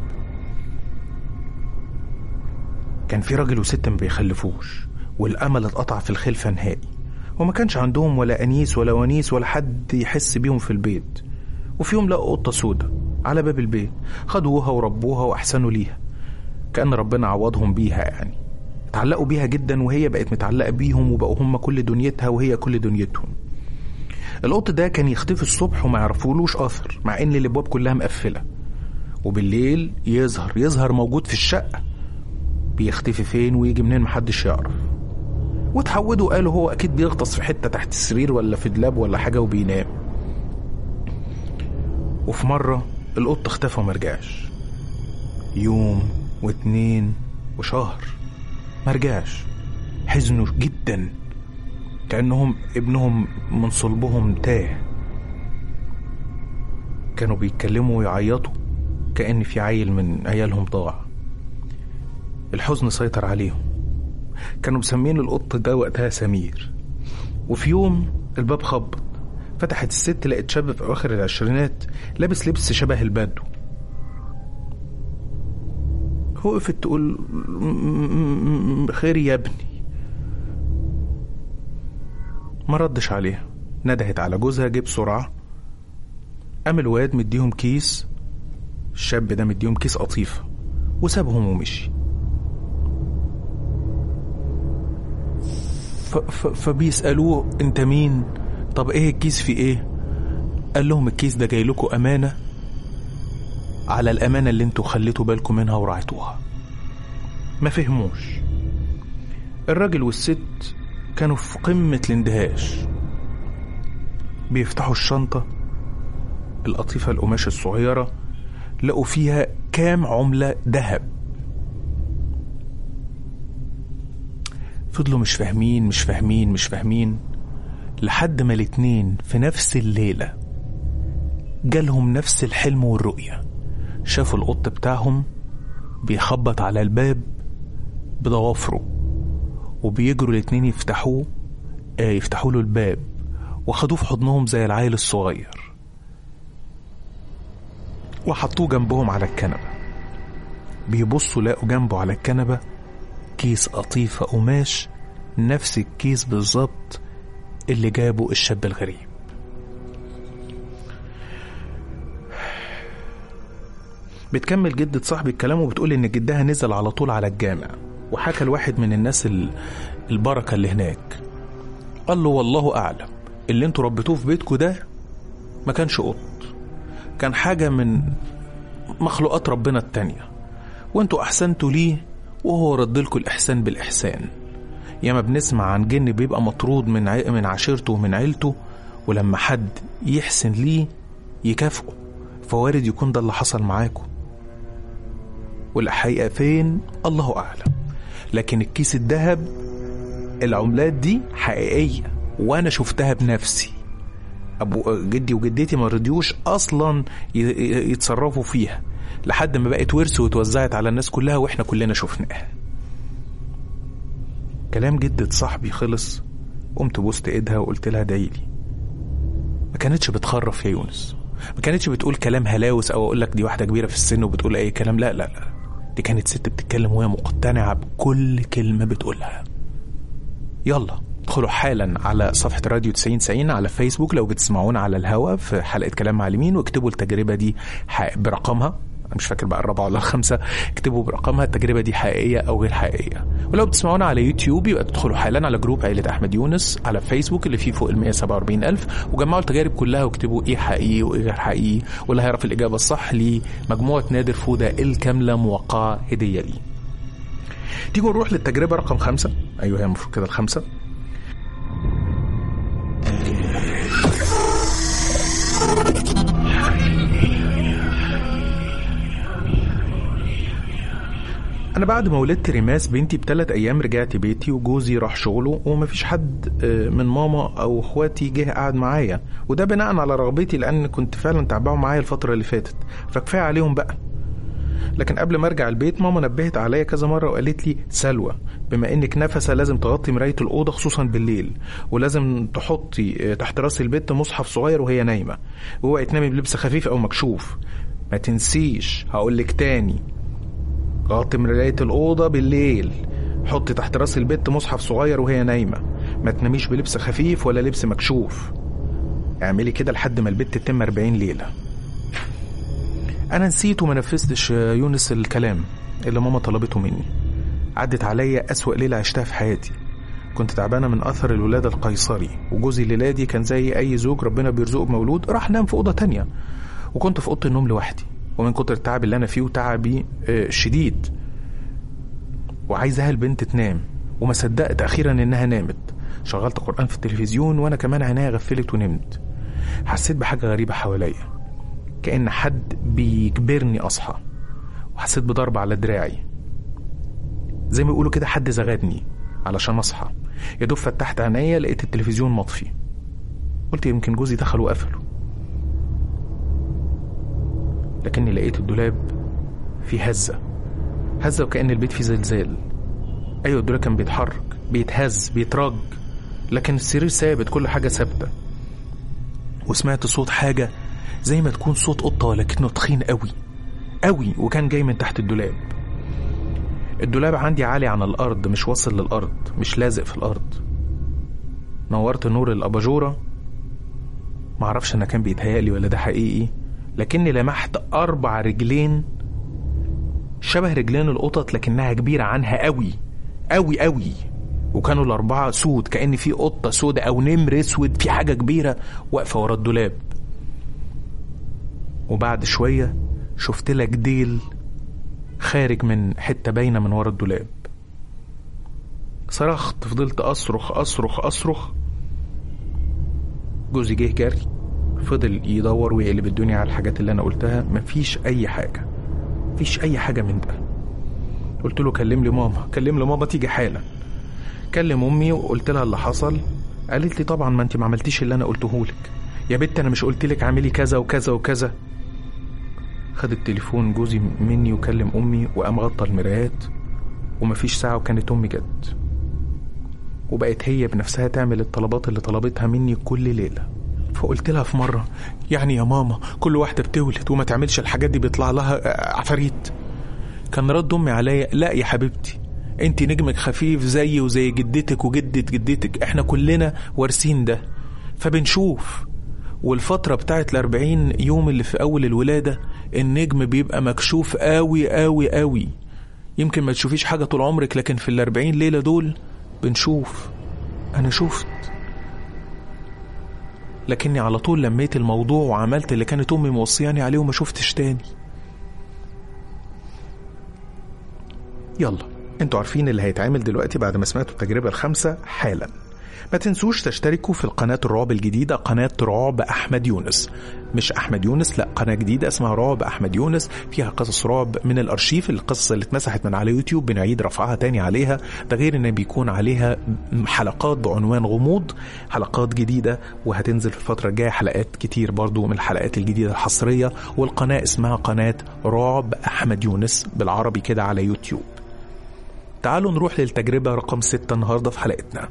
كان في راجل وست ما بيخلفوش والأمل اتقطع في الخلفة نهائي وما كانش عندهم ولا أنيس ولا ونيس ولا حد يحس بيهم في البيت وفي يوم لقوا قطة سودة على باب البيت خدوها وربوها وأحسنوا ليها كأن ربنا عوضهم بيها يعني اتعلقوا بيها جدا وهي بقت متعلقة بيهم وبقوا هم كل دنيتها وهي كل دنيتهم القط ده كان يختفي الصبح وما يعرفولوش أثر مع إن الأبواب كلها مقفلة وبالليل يظهر يظهر موجود في الشقة بيختفي فين ويجي منين محدش يعرف واتعودوا قالوا هو اكيد بيغطس في حته تحت السرير ولا في دولاب ولا حاجه وبينام وفي مره القط اختفى ومرجعش يوم واتنين وشهر مرجعش حزنوا جدا كانهم ابنهم من صلبهم تاه كانوا بيتكلموا ويعيطوا كأن في عيل من عيالهم ضاع الحزن سيطر عليهم كانوا مسمين القط ده وقتها سمير وفي يوم الباب خبط فتحت الست لقت شاب في اواخر العشرينات لابس لبس شبه البدو وقفت تقول "م- م- م- خير يا ابني ما ردش عليها ندهت على جوزها جه بسرعة قام الواد مديهم كيس الشاب ده مديهم كيس قطيفة وسابهم ومشي ف- ف- فبيسألوه انت مين طب ايه الكيس في ايه قال لهم الكيس ده جاي لكم امانة على الامانة اللي انتوا خليتوا بالكم منها ورعيتوها ما فهموش الراجل والست كانوا في قمة الاندهاش بيفتحوا الشنطة القطيفة القماش الصغيرة لقوا فيها كام عملة ذهب فضلوا مش فاهمين مش فاهمين مش فاهمين لحد ما الاتنين في نفس الليلة جالهم نفس الحلم والرؤية شافوا القط بتاعهم بيخبط على الباب بضوافره وبيجروا الاتنين يفتحوه آه يفتحوا له الباب وخدوه في حضنهم زي العيل الصغير وحطوه جنبهم على الكنبة بيبصوا لقوا جنبه على الكنبة كيس قطيفة قماش نفس الكيس بالظبط اللي جابه الشاب الغريب بتكمل جدة صاحبي الكلام وبتقول إن جدها نزل على طول على الجامع وحكى لواحد من الناس ال- البركة اللي هناك قال له والله أعلم اللي انتوا ربيتوه في بيتكم ده ما كانش قط كان حاجة من مخلوقات ربنا التانية وانتوا أحسنتوا ليه وهو رد لكم الإحسان بالإحسان ياما بنسمع عن جن بيبقى مطرود من ع... من عشيرته ومن عيلته ولما حد يحسن ليه يكافئه فوارد يكون ده اللي حصل معاكم والحقيقة فين الله أعلم لكن الكيس الذهب العملات دي حقيقية وأنا شفتها بنفسي أبو جدي وجدتي ما رضيوش أصلا ي- ي- يتصرفوا فيها لحد ما بقت ورث واتوزعت على الناس كلها وإحنا كلنا شفناها كلام جدة صاحبي خلص قمت بوست ايدها وقلت لها ادعيلي ما كانتش بتخرف يا يونس ما كانتش بتقول كلام هلاوس او اقول لك دي واحده كبيره في السن وبتقول اي كلام لا لا لا دي كانت ست بتتكلم وهي مقتنعه بكل كلمه بتقولها يلا ادخلوا حالا على صفحة راديو 90 90 على فيسبوك لو بتسمعونا على الهوا في حلقة كلام معلمين واكتبوا التجربة دي حق- برقمها أنا مش فاكر بقى الرابعة ولا الخامسة اكتبوا برقمها التجربة دي حقيقية أو غير حقيقية ولو بتسمعونا على يوتيوب يبقى تدخلوا حالا على جروب عيلة أحمد يونس على فيسبوك اللي فيه فوق ال 147 ألف وجمعوا التجارب كلها واكتبوا إيه حقيقي وإيه غير حقيقي واللي هيعرف الإجابة الصح لمجموعة نادر فودة الكاملة موقعة هدية ليه تيجوا نروح للتجربة رقم خمسة أيوه هي المفروض كده الخمسة أنا بعد ما ولدت ريماس بنتي بثلاث أيام رجعت بيتي وجوزي راح شغله ومفيش حد آه، من ماما أو إخواتي جه قعد معايا وده بناء على رغبتي لأن كنت فعلا تعبان معايا الفترة اللي فاتت فكفاية عليهم بقى لكن قبل ما ارجع البيت ماما نبهت عليا كذا مره وقالت لي سلوى بما انك نفسه لازم تغطي مرايه الاوضه خصوصا بالليل ولازم تحطي آه، تحت راس البت مصحف صغير وهي نايمه واوعي تنامي بلبس خفيف او مكشوف ما تنسيش هقولك تاني غطي مرايه الاوضه بالليل حطي تحت راس البت مصحف صغير وهي نايمه ما تناميش بلبس خفيف ولا لبس مكشوف اعملي كده لحد ما البت تتم 40 ليله انا نسيت وما نفذتش يا يونس الكلام اللي ماما طلبته مني عدت عليا اسوأ ليلة عشتها في حياتي كنت تعبانة من أثر الولادة القيصري وجوزي الليلة دي كان زي أي زوج ربنا بيرزقه بمولود راح نام في أوضة تانية وكنت في أوضة النوم لوحدي ومن كتر التعب اللي أنا فيه وتعبي آه، شديد وعايزها البنت تنام وما صدقت أخيرا إنها نامت شغلت قرآن في التلفزيون وأنا كمان عينيا غفلت ونمت حسيت بحاجة غريبة حواليا كأن حد بيجبرني أصحى وحسيت بضرب على دراعي زي ما يقولوا كده حد زغدني علشان أصحى يا دوب فتحت عينيا لقيت التلفزيون مطفي قلت يمكن جوزي دخل وقفله لكني لقيت الدولاب فيه هزة هزة وكأن البيت فيه زلزال أيوة الدولاب كان بيتحرك بيتهز بيترج لكن السرير ثابت كل حاجة ثابتة وسمعت صوت حاجة زي ما تكون صوت قطة ولكنه تخين قوي قوي وكان جاي من تحت الدولاب الدولاب عندي عالي عن الأرض مش واصل للأرض مش لازق في الأرض نورت نور الأباجورة معرفش أنا كان بيتهيألي ولا ده حقيقي لكني لمحت أربع رجلين شبه رجلين القطط لكنها كبيرة عنها قوي قوي قوي وكانوا الأربعة سود كأن في قطة سودة أو نمر أسود في حاجة كبيرة واقفة ورا الدولاب وبعد شوية شفت لك ديل خارج من حتة باينة من ورا الدولاب صرخت فضلت أصرخ أصرخ أصرخ جوزي جه جري فضل يدور ويقلب الدنيا على الحاجات اللي أنا قلتها مفيش أي حاجة مفيش أي حاجة من ده قلت له كلم لي ماما كلم لي ماما تيجي حالا كلم أمي وقلت لها اللي حصل قالت لي طبعا ما انت ما عملتيش اللي أنا قلته لك يا بنت أنا مش قلت لك اعملي كذا وكذا وكذا خد التليفون جوزي مني وكلم أمي وقام غطى المرايات ومفيش ساعة وكانت أمي جت وبقت هي بنفسها تعمل الطلبات اللي طلبتها مني كل ليلة فقلت لها في مرة يعني يا ماما كل واحدة بتولد وما تعملش الحاجات دي بيطلع لها آه، عفاريت كان رد أمي عليا لا يا حبيبتي انت نجمك خفيف زي وزي جدتك وجدة جدتك احنا كلنا وارثين ده فبنشوف والفترة بتاعت الأربعين يوم اللي في أول الولادة النجم بيبقى مكشوف قوي قوي قوي يمكن ما تشوفيش حاجة طول عمرك لكن في الأربعين ليلة دول بنشوف أنا شفت لكني على طول لميت الموضوع وعملت اللي كانت أمي موصياني عليه وما شفتش تاني يلا انتوا عارفين اللي هيتعمل دلوقتي بعد ما سمعتوا التجربة الخامسة حالا ما تنسوش تشتركوا في القناة الرعب الجديدة قناة رعب أحمد يونس مش أحمد يونس لا قناة جديدة اسمها رعب أحمد يونس فيها قصص رعب من الأرشيف القصص اللي اتمسحت من على يوتيوب بنعيد رفعها تاني عليها ده غير إن بيكون عليها حلقات بعنوان غموض حلقات جديدة وهتنزل في الفترة الجاية حلقات كتير برضو من الحلقات الجديدة الحصرية والقناة اسمها قناة رعب أحمد يونس بالعربي كده على يوتيوب تعالوا نروح للتجربة رقم ستة النهاردة في حلقتنا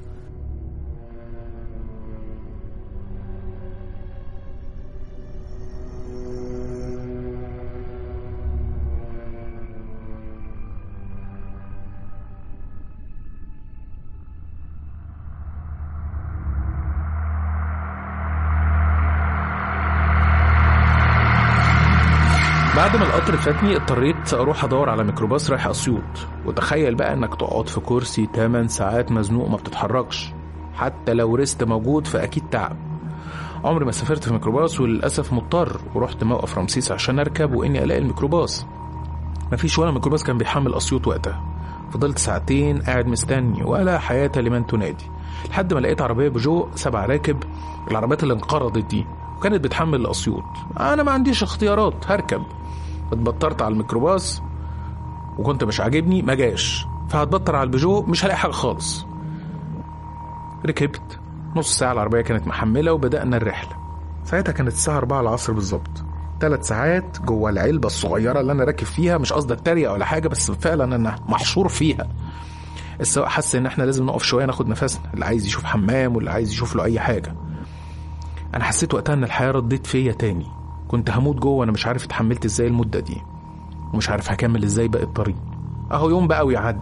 بعد ما القطر فاتني اضطريت اروح ادور على ميكروباص رايح اسيوط وتخيل بقى انك تقعد في كرسي 8 ساعات مزنوق ما بتتحركش حتى لو ريست موجود فاكيد تعب عمري ما سافرت في ميكروباص وللاسف مضطر ورحت موقف رمسيس عشان اركب واني الاقي الميكروباص مفيش ولا ميكروباص كان بيحمل اسيوط وقتها فضلت ساعتين قاعد مستني ولا حياة لمن تنادي لحد ما لقيت عربية بجو سبع راكب العربيات اللي انقرضت دي وكانت بتحمل الأسيوط أنا ما عنديش اختيارات هركب اتبطرت على الميكروباص وكنت مش عاجبني ما جاش فهتبطر على البيجو مش هلاقي حاجة خالص ركبت نص ساعة العربية كانت محملة وبدأنا الرحلة ساعتها كانت الساعة 4 العصر بالظبط ثلاث ساعات جوه العلبة الصغيرة اللي أنا راكب فيها مش قصدي اتريق ولا حاجة بس فعلا أنا محشور فيها السواق حس إن إحنا لازم نقف شوية ناخد نفسنا اللي عايز يشوف حمام واللي عايز يشوف له أي حاجة أنا حسيت وقتها إن الحياة ردت فيا تاني كنت هموت جوه وأنا مش عارف اتحملت إزاي المدة دي ومش عارف هكمل إزاي باقي الطريق أهو يوم بقى ويعدي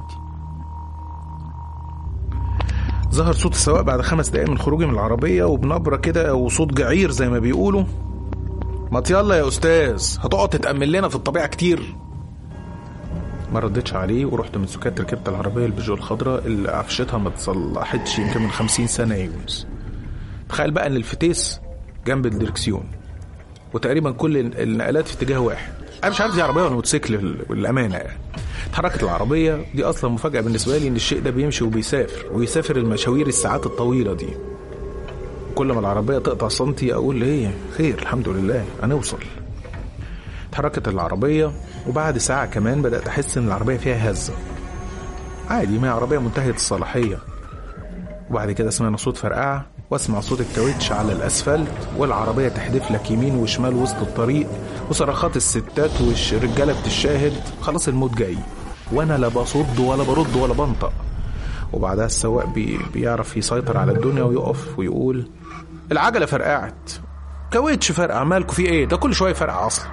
ظهر صوت السواق بعد خمس دقايق من خروجي من العربية وبنبرة كده وصوت جعير زي ما بيقولوا ما يلا يا أستاذ هتقعد تتأمل لنا في الطبيعة كتير ما ردتش عليه ورحت من سكات ركبت العربية البيجو الخضراء اللي عفشتها ما اتصلحتش يمكن من خمسين سنة يا يونس تخيل بقى ان الفتيس جنب الدركسيون وتقريبا كل النقلات في اتجاه واحد انا مش عارف دي عربيه ولا موتوسيكل للامانه يعني اتحركت العربيه دي اصلا مفاجاه بالنسبه لي ان الشيء ده بيمشي وبيسافر ويسافر المشاوير الساعات الطويله دي كل ما العربيه تقطع سنتي اقول ايه خير الحمد لله هنوصل اتحركت العربيه وبعد ساعه كمان بدات احس ان العربيه فيها هزه عادي ما هي عربيه منتهيه الصلاحيه وبعد كده سمعنا صوت فرقعه واسمع صوت الكاوتش على الاسفلت والعربيه تحدف لك يمين وشمال وسط الطريق وصرخات الستات والرجاله بتشاهد خلاص الموت جاي وانا لا بصد ولا برد ولا بنطق وبعدها السواق بي بيعرف يسيطر على الدنيا ويقف ويقول العجله فرقعت كاوتش فرقع مالكوا في ايه ده كل شويه فرقع اصلا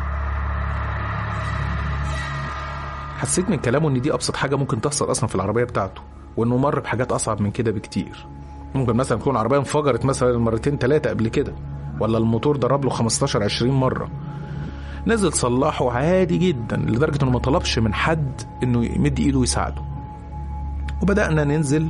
حسيت من كلامه ان دي ابسط حاجه ممكن تحصل اصلا في العربيه بتاعته وانه مر بحاجات اصعب من كده بكتير ممكن مثلا تكون العربيه انفجرت مثلا مرتين ثلاثه قبل كده ولا الموتور ضرب له 15 20 مره نزل صلحه عادي جدا لدرجه انه ما طلبش من حد انه يمد ايده ويساعده وبدانا ننزل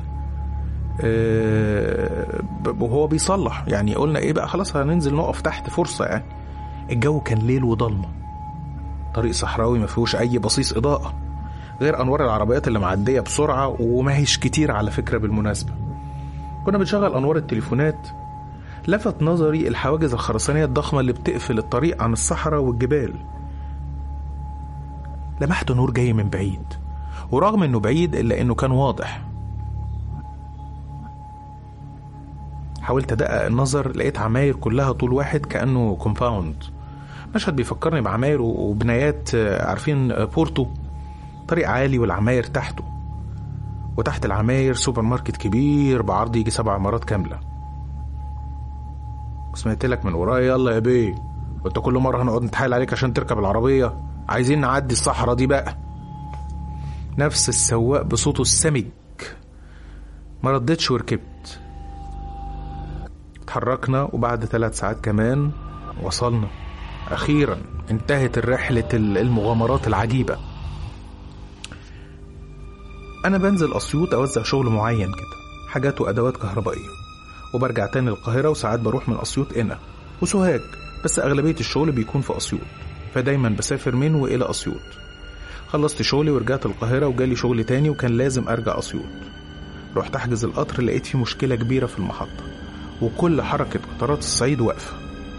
آه، ب- وهو بيصلح يعني قلنا ايه بقى خلاص هننزل نقف تحت فرصه يعني الجو كان ليل وضلمه طريق صحراوي ما فيهوش اي بصيص اضاءه غير انوار العربيات اللي معديه بسرعه وما هيش كتير على فكره بالمناسبه كنا بنشغل انوار التليفونات لفت نظري الحواجز الخرسانيه الضخمه اللي بتقفل الطريق عن الصحراء والجبال لمحت نور جاي من بعيد ورغم انه بعيد الا انه كان واضح حاولت ادقق النظر لقيت عماير كلها طول واحد كانه كومباوند مشهد بيفكرني بعماير وبنايات آه، عارفين آه، بورتو طريق عالي والعماير تحته وتحت العماير سوبر ماركت كبير بعرض يجي سبع عمارات كاملة سمعت لك من ورايا يلا يا بيه وانت كل مرة هنقعد نتحايل عليك عشان تركب العربية عايزين نعدي الصحراء دي بقى نفس السواق بصوته السمج ما ردتش وركبت اتحركنا وبعد ثلاث ساعات كمان وصلنا أخيرا انتهت الرحلة المغامرات العجيبة أنا بنزل أسيوط أوزع شغل معين كده حاجات وأدوات كهربائية وبرجع تاني القاهرة وساعات بروح من أسيوط هنا وسوهاج بس أغلبية الشغل بيكون في أسيوط فدايما بسافر من وإلى أسيوط خلصت شغلي ورجعت القاهرة وجالي شغل تاني وكان لازم أرجع أسيوط رحت أحجز القطر لقيت فيه مشكلة كبيرة في المحطة وكل حركة قطارات الصعيد واقفة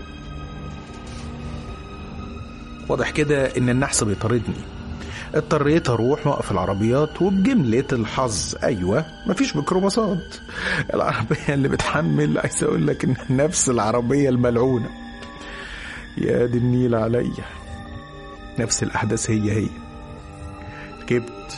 واضح كده إن النحس بيطاردني اضطريت اروح موقف العربيات وبجملة الحظ ايوه مفيش ميكروباصات العربية اللي بتحمل عايز اقول لك ان نفس العربية الملعونة يا دي النيل عليا نفس الاحداث هي هي ركبت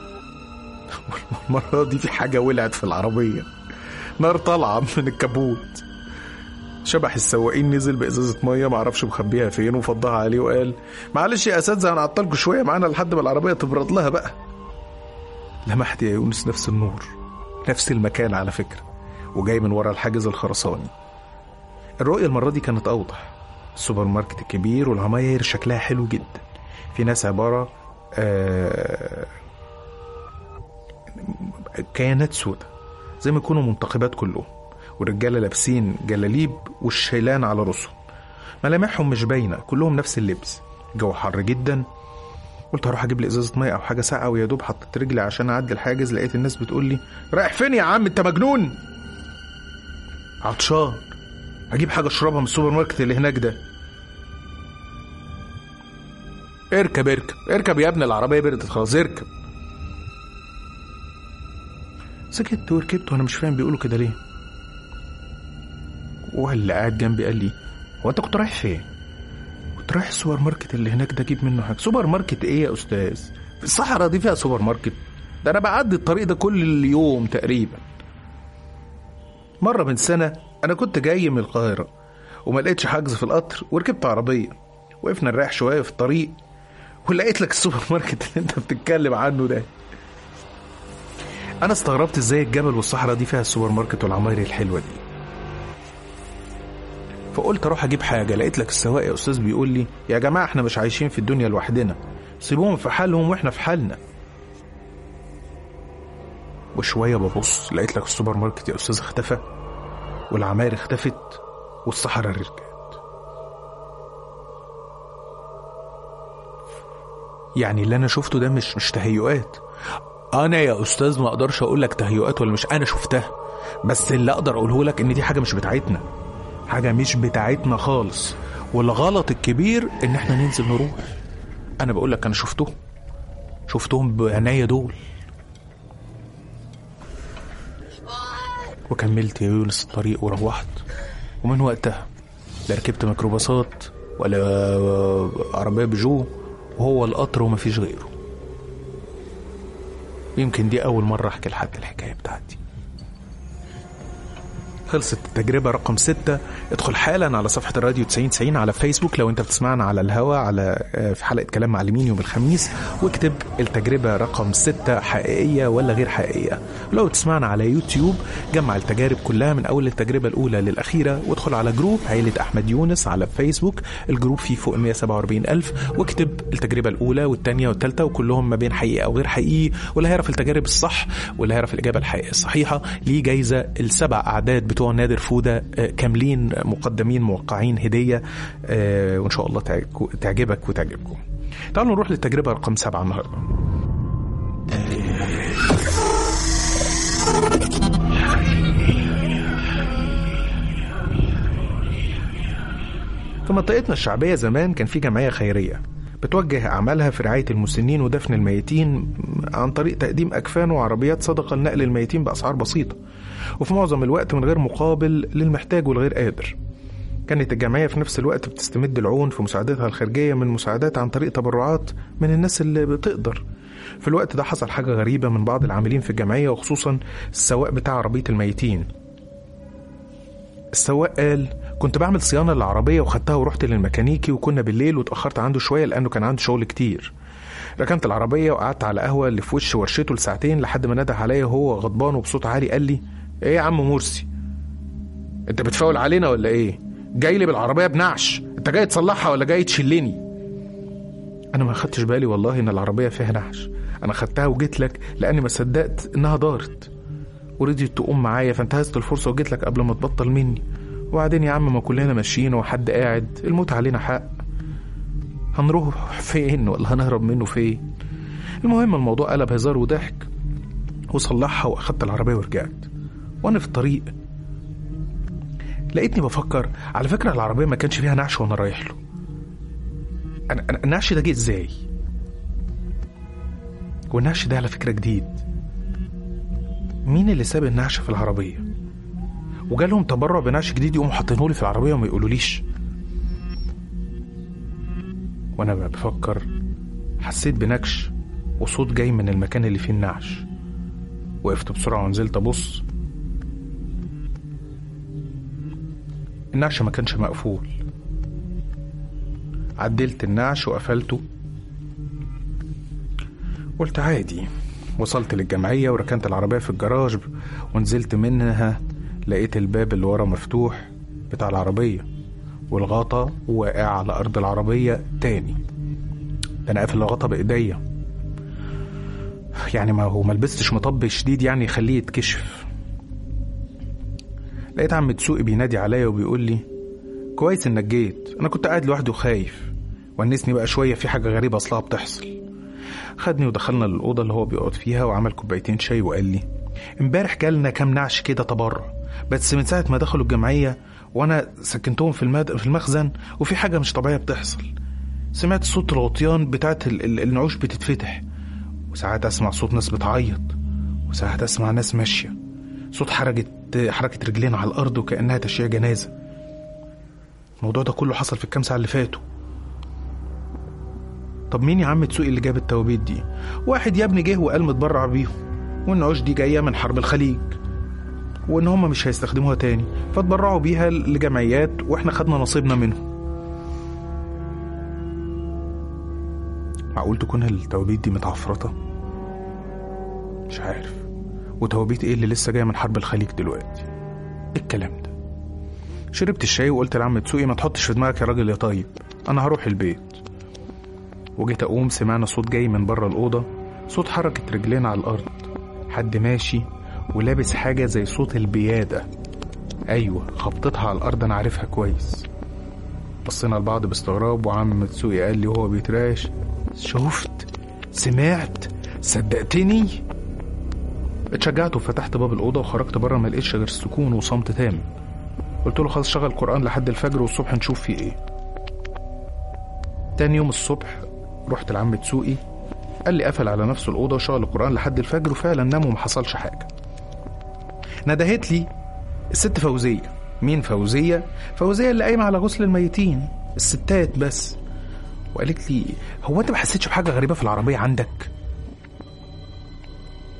المرة دي في حاجة ولعت في العربية نار طالعة من الكابوت شبح السواقين نزل بازازه ميه معرفش مخبيها فين وفضها عليه وقال معلش يا اساتذه هنعطلكوا شويه معانا لحد ما العربيه تبرد لها بقى لمحت يا يونس نفس النور نفس المكان على فكره وجاي من ورا الحاجز الخرساني الرؤيه المره دي كانت اوضح السوبر ماركت الكبير والعماير شكلها حلو جدا في ناس عباره آه كيانات سودة زي ما يكونوا منتقبات كلهم والرجاله لابسين جلاليب والشيلان على راسهم ملامحهم مش باينه كلهم نفس اللبس الجو حر جدا قلت هروح اجيب لي ازازه ميه او حاجه ساقعه ويا دوب حطيت رجلي عشان اعدي الحاجز لقيت الناس بتقول لي رايح فين يا عم انت مجنون عطشان اجيب حاجه اشربها من السوبر ماركت اللي هناك ده اركب اركب اركب يا ابني العربيه بردت خلاص اركب سكت وركبت وانا مش فاهم بيقولوا كده ليه واللي قاعد جنبي قال لي هو انت كنت رايح فين؟ كنت رايح السوبر ماركت اللي هناك ده اجيب منه حاجه سوبر ماركت ايه يا استاذ؟ في الصحراء دي فيها سوبر ماركت ده انا بعدي الطريق ده كل يوم تقريبا مره من سنه انا كنت جاي من القاهره وما لقيتش حجز في القطر وركبت عربيه وقفنا نريح شويه في الطريق ولقيت لك السوبر ماركت اللي انت بتتكلم عنه ده انا استغربت ازاي الجبل والصحراء دي فيها السوبر ماركت والعماير الحلوه دي فقلت اروح اجيب حاجه لقيت لك السواق يا استاذ بيقول لي يا جماعه احنا مش عايشين في الدنيا لوحدنا سيبوهم في حالهم واحنا في حالنا وشويه ببص لقيت لك السوبر ماركت يا استاذ اختفى والعماير اختفت والصحراء رجعت يعني اللي انا شفته ده مش مش تهيؤات انا يا استاذ ما اقدرش اقول لك تهيؤات ولا مش انا شفتها بس اللي اقدر اقوله لك ان دي حاجه مش بتاعتنا حاجه مش بتاعتنا خالص والغلط الكبير ان احنا ننزل نروح انا بقول لك انا شفتهم شفتهم بعناية دول وكملت يا يونس الطريق وروحت ومن وقتها لا ركبت ميكروباصات ولا عربية بيجو وهو القطر ومفيش غيره ويمكن دي أول مرة أحكي لحد الحكاية بتاعتي خلصت التجربة رقم ستة ادخل حالا على صفحة الراديو 9090 على فيسبوك لو انت بتسمعنا على الهوا على آه، في حلقة كلام معلمين يوم الخميس واكتب التجربة رقم ستة حقيقية ولا غير حقيقية ولو تسمعنا على يوتيوب جمع التجارب كلها من أول التجربة الأولى للأخيرة وادخل على جروب عيلة أحمد يونس على فيسبوك الجروب فيه فوق 147 ألف واكتب التجربة الأولى والثانية والثالثة وكلهم ما بين حقيقة وغير حقيقي واللي هيعرف التجارب الصح واللي هيعرف الإجابة الحقيقية الصحيحة ليه جايزة السبع أعداد بتوع نادر فودة آه، كاملين مقدمين موقعين هدية آه، وإن شاء الله تعجبكم- تعجبك وتعجبكم تعالوا نروح للتجربة رقم سبعة النهاردة في منطقتنا الشعبية زمان كان في جمعية خيرية بتوجه أعمالها في رعاية المسنين ودفن الميتين عن طريق تقديم أكفان وعربيات صدقة لنقل الميتين بأسعار بسيطة وفي معظم الوقت من غير مقابل للمحتاج والغير قادر كانت الجمعية في نفس الوقت بتستمد العون في مساعدتها الخارجية من مساعدات عن طريق تبرعات من الناس اللي بتقدر في الوقت ده حصل حاجة غريبة من بعض العاملين في الجمعية وخصوصا السواق بتاع عربية الميتين السواق قال كنت بعمل صيانة للعربية وخدتها ورحت للميكانيكي وكنا بالليل واتأخرت عنده شوية لأنه كان عنده شغل كتير ركنت العربية وقعدت على قهوة اللي في وش ورشته لساعتين لحد ما نده عليا وهو غضبان وبصوت عالي قال لي ايه يا عم مرسي انت بتفاول علينا ولا ايه جاي لي بالعربية بنعش انت جاي تصلحها ولا جاي تشلني انا ما خدتش بالي والله ان العربية فيها نعش انا خدتها وجيت لك لاني ما صدقت انها دارت ورضيت تقوم معايا فانتهزت الفرصة وجيت لك قبل ما تبطل مني وبعدين يا عم ما كلنا ماشيين وحد قاعد الموت علينا حق هنروح فين ولا هنهرب منه فين المهم الموضوع قلب هزار وضحك وصلحها واخدت العربية ورجعت وانا في الطريق لقيتني بفكر على فكرة العربية ما كانش فيها نعش وانا رايح له أنا أنا- النعش ده جه ازاي والنعش ده على فكرة جديد مين اللي ساب النعش في العربية وجالهم تبرع بنعش جديد يقوموا حاطينه لي في العربية وما يقولوليش وانا بقى بفكر حسيت بنكش وصوت جاي من المكان اللي فيه النعش وقفت بسرعة ونزلت أبص النعش ما كانش مقفول عدلت النعش وقفلته قلت عادي وصلت للجمعية وركنت العربية في الجراج ونزلت منها لقيت الباب اللي ورا مفتوح بتاع العربية والغطا واقع على أرض العربية تاني ده أنا قافل الغطا بإيديا يعني ما هو ملبستش مطب شديد يعني يخليه يتكشف لقيت عم تسوقي بينادي عليا وبيقول لي كويس انك جيت انا كنت قاعد لوحدي وخايف ونسني بقى شويه في حاجه غريبه اصلها بتحصل خدني ودخلنا للاوضه اللي هو بيقعد فيها وعمل كوبايتين شاي وقال لي امبارح جالنا كام نعش كده تبرع بس من ساعه ما دخلوا الجمعيه وانا سكنتهم في المد... في المخزن وفي حاجه مش طبيعيه بتحصل سمعت صوت الغطيان بتاعت ال- ال- النعوش بتتفتح وساعات اسمع صوت ناس بتعيط وساعات اسمع ناس ماشيه صوت حركه حركه رجلين على الارض وكانها تشييع جنازه الموضوع ده كله حصل في الكام ساعه اللي فاتوا طب مين يا عم تسوقي اللي جاب التوابيت دي واحد يا ابني جه وقال متبرع بيهم والنعوش دي جايه من حرب الخليج وان هم مش هيستخدموها تاني فتبرعوا بيها لجمعيات واحنا خدنا نصيبنا منهم معقول تكون التوابيت دي متعفرطة مش عارف وتوابيت ايه اللي لسه جاية من حرب الخليج دلوقتي ايه الكلام ده شربت الشاي وقلت لعم تسوقي ما تحطش في دماغك يا راجل يا طيب انا هروح البيت وجيت اقوم سمعنا صوت جاي من بره الاوضه صوت حركه رجلين على الارض حد ماشي ولابس حاجه زي صوت البياده ايوه خبطتها على الارض انا عارفها كويس بصينا لبعض باستغراب وعم متسوقي قال لي وهو بيتراش شفت سمعت صدقتني اتشجعت وفتحت باب الاوضه وخرجت بره ما لقيتش غير سكون وصمت تام قلت له خلاص شغل قران لحد الفجر والصبح نشوف فيه ايه تاني يوم الصبح رحت لعم تسوقي قال لي قفل على نفسه الأوضة وشغل القرآن لحد الفجر وفعلا نام وما حصلش حاجة ندهت لي الست فوزية مين فوزية؟ فوزية اللي قايمة على غسل الميتين الستات بس وقالت لي هو انت ما حسيتش بحاجة غريبة في العربية عندك؟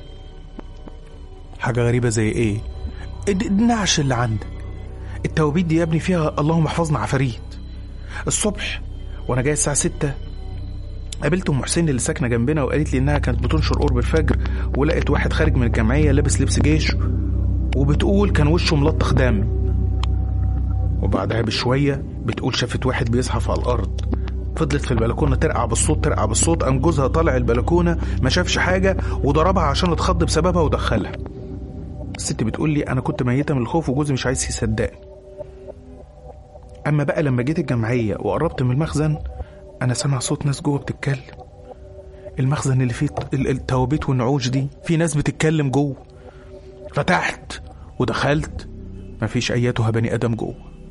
حاجة غريبة زي ايه الد- النعش اللي عندك التوابيت دي يا ابني فيها اللهم احفظنا عفاريت الصبح وانا جاي الساعة ستة قابلت ام حسين اللي ساكنه جنبنا وقالت لي انها كانت بتنشر قرب الفجر ولقت واحد خارج من الجمعيه لابس لبس جيش وبتقول كان وشه ملطخ دم وبعدها بشويه بتقول شافت واحد بيزحف على الارض فضلت في البلكونه ترقع بالصوت ترقع بالصوت قام جوزها طالع البلكونه ما شافش حاجه وضربها عشان اتخض بسببها ودخلها الست بتقول لي انا كنت ميته من الخوف وجوزي مش عايز يصدقني اما بقى لما جيت الجمعيه وقربت من المخزن انا سامع صوت ناس جوه بتتكلم المخزن اللي فيه ال- التوابيت والنعوش دي في ناس بتتكلم جوه فتحت ودخلت مفيش اياتها بني ادم جوه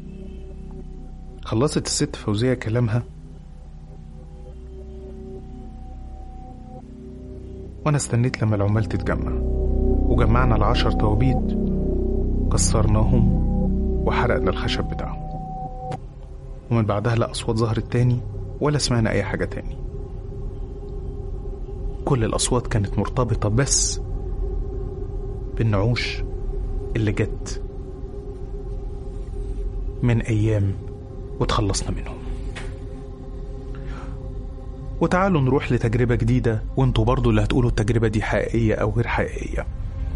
خلصت الست فوزية كلامها وانا استنيت لما العمال تتجمع وجمعنا العشر توابيت كسرناهم وحرقنا الخشب بتاعهم ومن بعدها لا أصوات ظهرت تاني ولا سمعنا أي حاجة تاني كل الأصوات كانت مرتبطة بس بالنعوش اللي جت من أيام وتخلصنا منهم وتعالوا نروح لتجربة جديدة وانتوا برضو اللي هتقولوا التجربة دي حقيقية أو غير حقيقية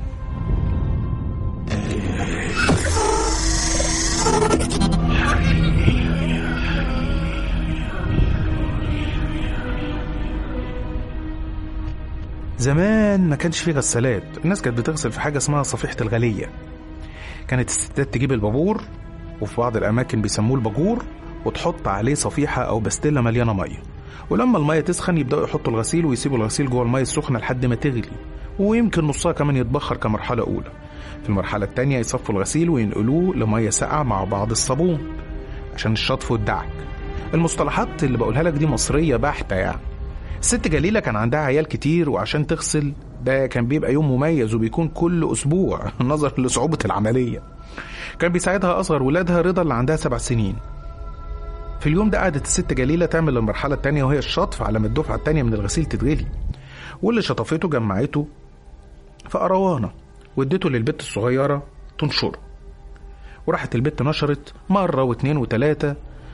زمان ما كانش فيه غسالات الناس كانت بتغسل في حاجة اسمها صفيحة الغلية كانت الستات تجيب البابور وفي بعض الأماكن بيسموه الباجور وتحط عليه صفيحة أو بستلة مليانة مية ولما المية تسخن يبدأوا يحطوا الغسيل ويسيبوا الغسيل جوه المية السخنة لحد ما تغلي ويمكن نصها كمان يتبخر كمرحلة أولى في المرحلة التانية يصفوا الغسيل وينقلوه لمية ساقعة مع بعض الصابون عشان الشطف والدعك المصطلحات اللي بقولها لك دي مصرية بحتة يعني الست جليلة كان عندها عيال كتير وعشان تغسل ده كان بيبقى يوم مميز وبيكون كل أسبوع نظرا لصعوبة العملية كان بيساعدها أصغر ولادها رضا اللي عندها سبع سنين في اليوم ده قعدت الست جليلة تعمل المرحلة التانية وهي الشطف على ما الدفعة التانية من الغسيل تتغلي واللي شطفته جمعته في قروانة وادته للبت الصغيرة تنشره وراحت البت نشرت مرة واتنين وتلاتة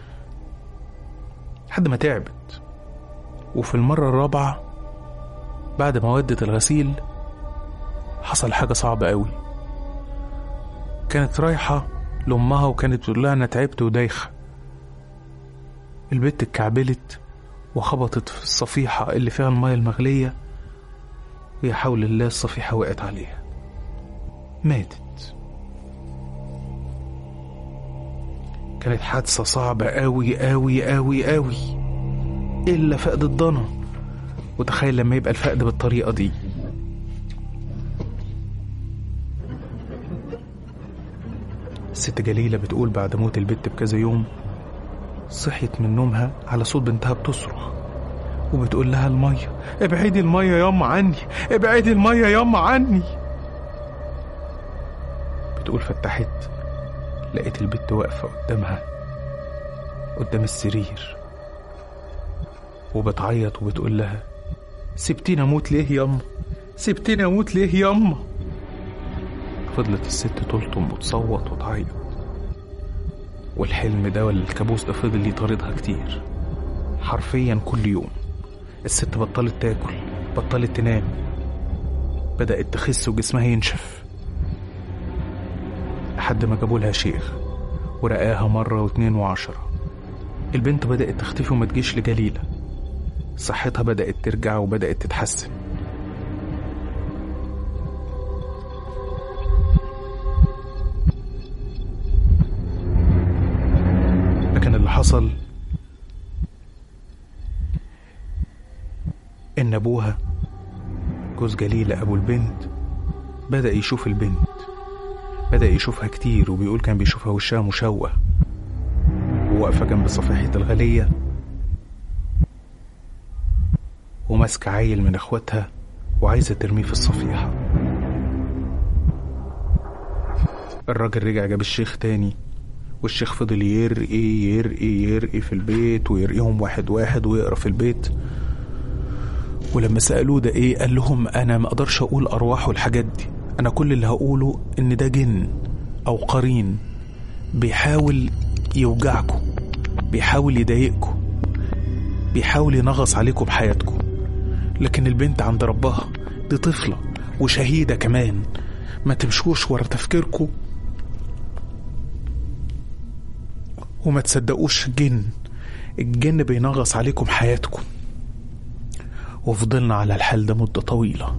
لحد ما تعبت وفي المرة الرابعة بعد ما ودت الغسيل حصل حاجة صعبة قوي كانت رايحة لأمها وكانت بتقول لها أنا تعبت ودايخة البت اتكعبلت وخبطت في الصفيحة اللي فيها المية المغلية ويا حول الله الصفيحة وقعت عليها ماتت كانت حادثة صعبة قوي قوي قوي قوي إلا فقد الضنا وتخيل لما يبقى الفقد بالطريقة دي الست جليلة بتقول بعد موت البت بكذا يوم صحيت من نومها على صوت بنتها بتصرخ وبتقول لها المية ابعدي المية ياما عني ابعدي المية ياما عني بتقول فتحت لقيت البت واقفة قدامها قدام السرير وبتعيط وبتقول لها سبتيني اموت ليه ياما سبتيني اموت ليه ياما فضلت الست تلطم وتصوت وتعيط والحلم ده ولا الكابوس ده فضل يطاردها كتير حرفيا كل يوم الست بطلت تاكل بطلت تنام بدأت تخس وجسمها ينشف لحد ما جابوا لها شيخ ورقاها مرة واتنين وعشرة البنت بدأت تختفي وما تجيش لجليلة صحتها بدأت ترجع وبدأت تتحسن لكن اللي حصل إن أبوها جوز جليلة أبو البنت بدأ يشوف البنت بدأ يشوفها كتير وبيقول كان بيشوفها وشها مشوه وواقفة جنب صفيحة الغلية وماسكة عيل من اخواتها وعايزة ترميه في الصفيحة الراجل رجع جاب الشيخ تاني والشيخ فضل يرقي يرقي يرقي في البيت ويرقيهم واحد واحد ويقرا في البيت ولما سألوه ده ايه قال لهم انا ما اقدرش اقول ارواح والحاجات دي أنا كل اللي هقوله إن ده جن أو قرين بيحاول يوجعكم بيحاول يضايقكم بيحاول ينغص عليكم بحياتكم لكن البنت عند ربها دي طفلة وشهيدة كمان ما تمشوش ورا تفكيركم وما تصدقوش الجن الجن بينغص عليكم حياتكم وفضلنا على الحال ده مدة طويلة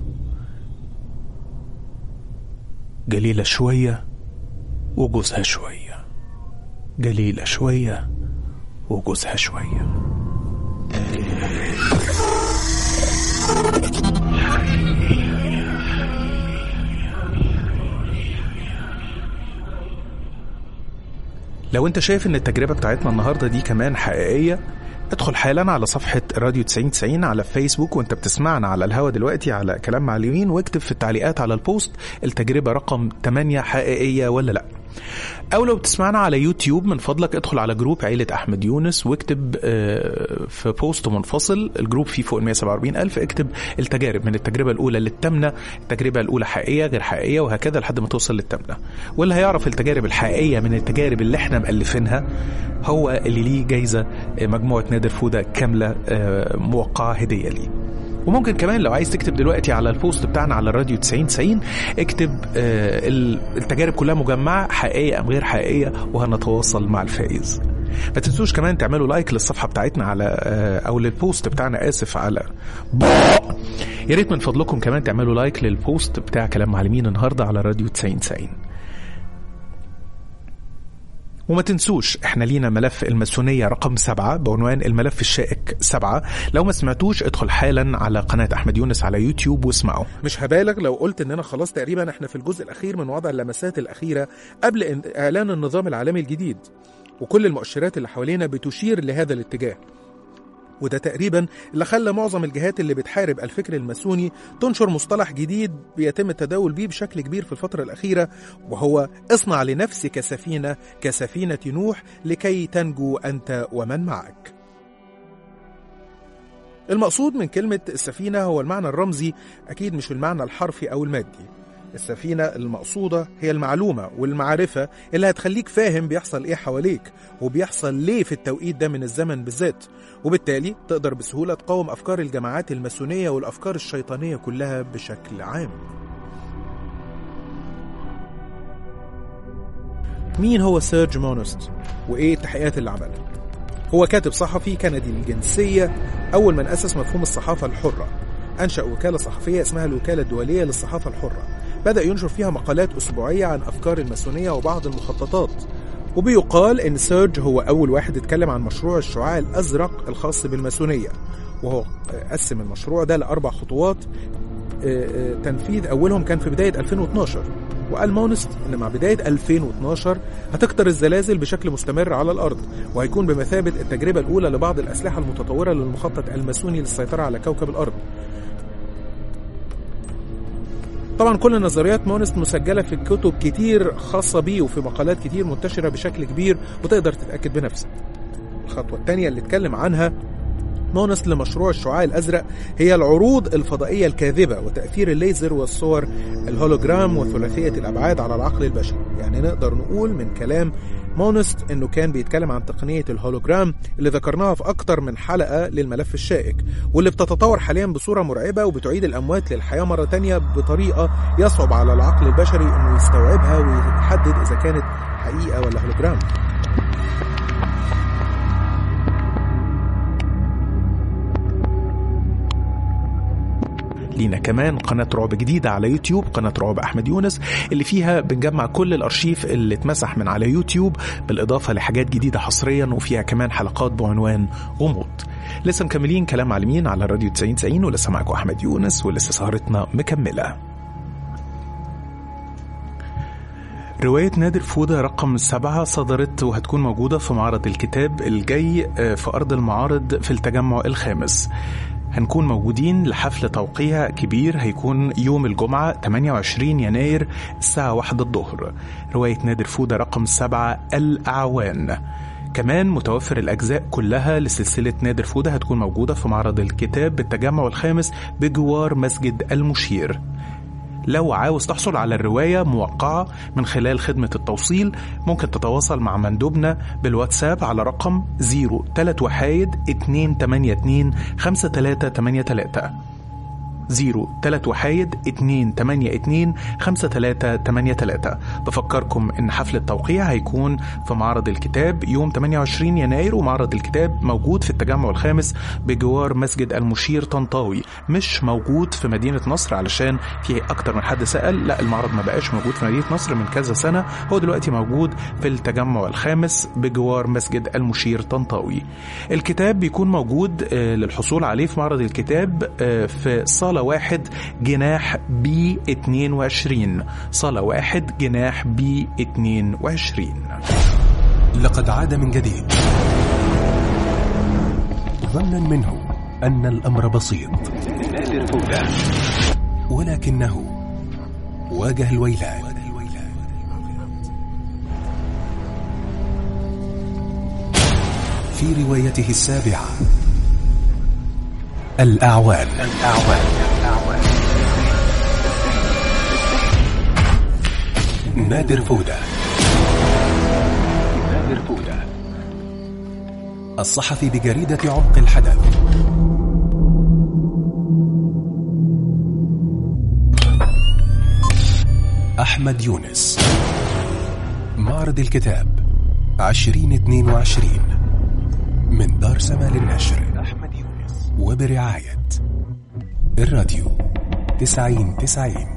جليلة شوية وجوزها شوية جليلة شوية وجوزها شوية لو انت شايف ان التجربة بتاعتنا النهاردة دي كمان حقيقية ادخل حالا على صفحة راديو 9090 على فيسبوك وانت بتسمعنا على الهوا دلوقتي على كلام مع اليمين واكتب في التعليقات على البوست التجربة رقم 8 حقيقية ولا لا او لو بتسمعنا على يوتيوب من فضلك ادخل على جروب عيلة احمد يونس واكتب آه، في بوست منفصل الجروب فيه فوق ال 147 الف اكتب التجارب من التجربة الاولى للثامنة التجربة الاولى حقيقية غير حقيقية وهكذا لحد ما توصل للثامنة واللي هيعرف التجارب الحقيقية من التجارب اللي احنا مألفينها هو اللي ليه جايزة آه، مجموعة نادر فودة كاملة آه، موقعة هدية ليه وممكن كمان لو عايز تكتب دلوقتي على البوست بتاعنا على الراديو 90 90 اكتب آه، ال- التجارب كلها مجمعة حقيقية أم غير حقيقية وهنتواصل مع الفائز ما تنسوش كمان تعملوا لايك للصفحة بتاعتنا على آه، أو للبوست بتاعنا آسف على يا ريت من فضلكم كمان تعملوا لايك للبوست بتاع كلام معلمين النهارده على راديو 90 90 وما تنسوش احنا لينا ملف الماسونية رقم سبعة بعنوان الملف الشائك سبعة لو ما سمعتوش ادخل حالا على قناة احمد يونس على يوتيوب واسمعوا مش هبالغ لو قلت اننا خلاص تقريبا احنا في الجزء الاخير من وضع اللمسات الاخيره قبل إن- اعلان النظام العالمي الجديد وكل المؤشرات اللي حوالينا بتشير لهذا الاتجاه وده تقريبا اللي خلى معظم الجهات اللي بتحارب الفكر الماسوني تنشر مصطلح جديد بيتم التداول بيه بشكل كبير في الفترة الأخيرة وهو اصنع لنفسك سفينة كسفينة نوح لكي تنجو أنت ومن معك المقصود من كلمة السفينة هو المعنى الرمزي أكيد مش المعنى الحرفي أو المادي السفينة المقصودة هي المعلومة والمعرفة اللي هتخليك فاهم بيحصل إيه حواليك وبيحصل ليه في التوقيت ده من الزمن بالذات وبالتالي تقدر بسهولة تقاوم أفكار الجماعات الماسونية والأفكار الشيطانية كلها بشكل عام مين هو سيرج مونست وإيه التحقيقات اللي عملها هو كاتب صحفي كندي الجنسية أول من أسس مفهوم الصحافة الحرة أنشأ وكالة صحفية اسمها الوكالة الدولية للصحافة الحرة بدأ ينشر فيها مقالات أسبوعية عن أفكار الماسونية وبعض المخططات وبيقال إن سيرج هو أول واحد اتكلم عن مشروع الشعاع الأزرق الخاص بالماسونية وهو قسم المشروع ده لأربع خطوات آه، آه، تنفيذ أولهم كان في بداية 2012 وقال مونست إن مع بداية 2012 هتكتر الزلازل بشكل مستمر على الأرض وهيكون بمثابة التجربة الأولى لبعض الأسلحة المتطورة للمخطط الماسوني للسيطرة على كوكب الأرض طبعا كل نظريات مونست مسجلة في كتب كتير خاصة بيه وفي مقالات كتير منتشرة بشكل كبير وتقدر تتأكد بنفسك الخطوة الثانية اللي اتكلم عنها مونست لمشروع الشعاع الأزرق هي العروض الفضائية الكاذبة وتأثير الليزر والصور الهولوجرام وثلاثية الأبعاد على العقل البشري يعني نقدر نقول من كلام مونست انه كان بيتكلم عن تقنية الهولوجرام اللي ذكرناها في اكتر من حلقة للملف الشائك واللي بتتطور حاليا بصورة مرعبة وبتعيد الاموات للحياة مرة تانية بطريقة يصعب على العقل البشري انه يستوعبها ويحدد اذا كانت حقيقة ولا هولوجرام لينا كمان قناة رعب جديدة على يوتيوب قناة رعب أحمد يونس اللي فيها بنجمع كل الأرشيف اللي اتمسح من على يوتيوب بالإضافة لحاجات جديدة حصريا وفيها كمان حلقات بعنوان غموض لسه مكملين كلام معلمين على الراديو 90 90 ولسه معاكم أحمد يونس ولسه سهرتنا مكملة رواية نادر فودة رقم سبعة صدرت وهتكون موجودة في معرض الكتاب الجاي آه، في أرض المعارض في التجمع الخامس هنكون موجودين لحفل توقيع كبير هيكون يوم الجمعة 28 يناير الساعة واحدة الظهر رواية نادر فودة رقم سبعة الأعوان كمان متوفر الأجزاء كلها لسلسلة نادر فودة هتكون موجودة في معرض الكتاب بالتجمع الخامس بجوار مسجد المشير لو عاوز تحصل على الرواية موقعة من خلال خدمة التوصيل ممكن تتواصل مع مندوبنا بالواتساب على رقم 03 وحايد 282 5383 0 3 وحايد 282 5383 بفكركم ان حفل التوقيع هيكون في معرض الكتاب يوم 28 يناير ومعرض الكتاب موجود في التجمع الخامس بجوار مسجد المشير طنطاوي مش موجود في مدينة نصر علشان في اكتر من حد سأل لا المعرض ما بقاش موجود في مدينة نصر من كذا سنة هو دلوقتي موجود في التجمع الخامس بجوار مسجد المشير طنطاوي الكتاب بيكون موجود آه، للحصول عليه في معرض الكتاب آه، في صالة واحد جناح بي 22 صالة واحد جناح بي 22 لقد عاد من جديد ظنا منه أن الأمر بسيط نادر فودة ولكنه واجه الويلات في روايته السابعة الأعوان الأعوان الأعوان نادر فودة نادر فودة الصحفي بجريدة عمق الحدث أحمد يونس معرض الكتاب 2022 من دار سما للنشر أحمد يونس وبرعاية الراديو 90 90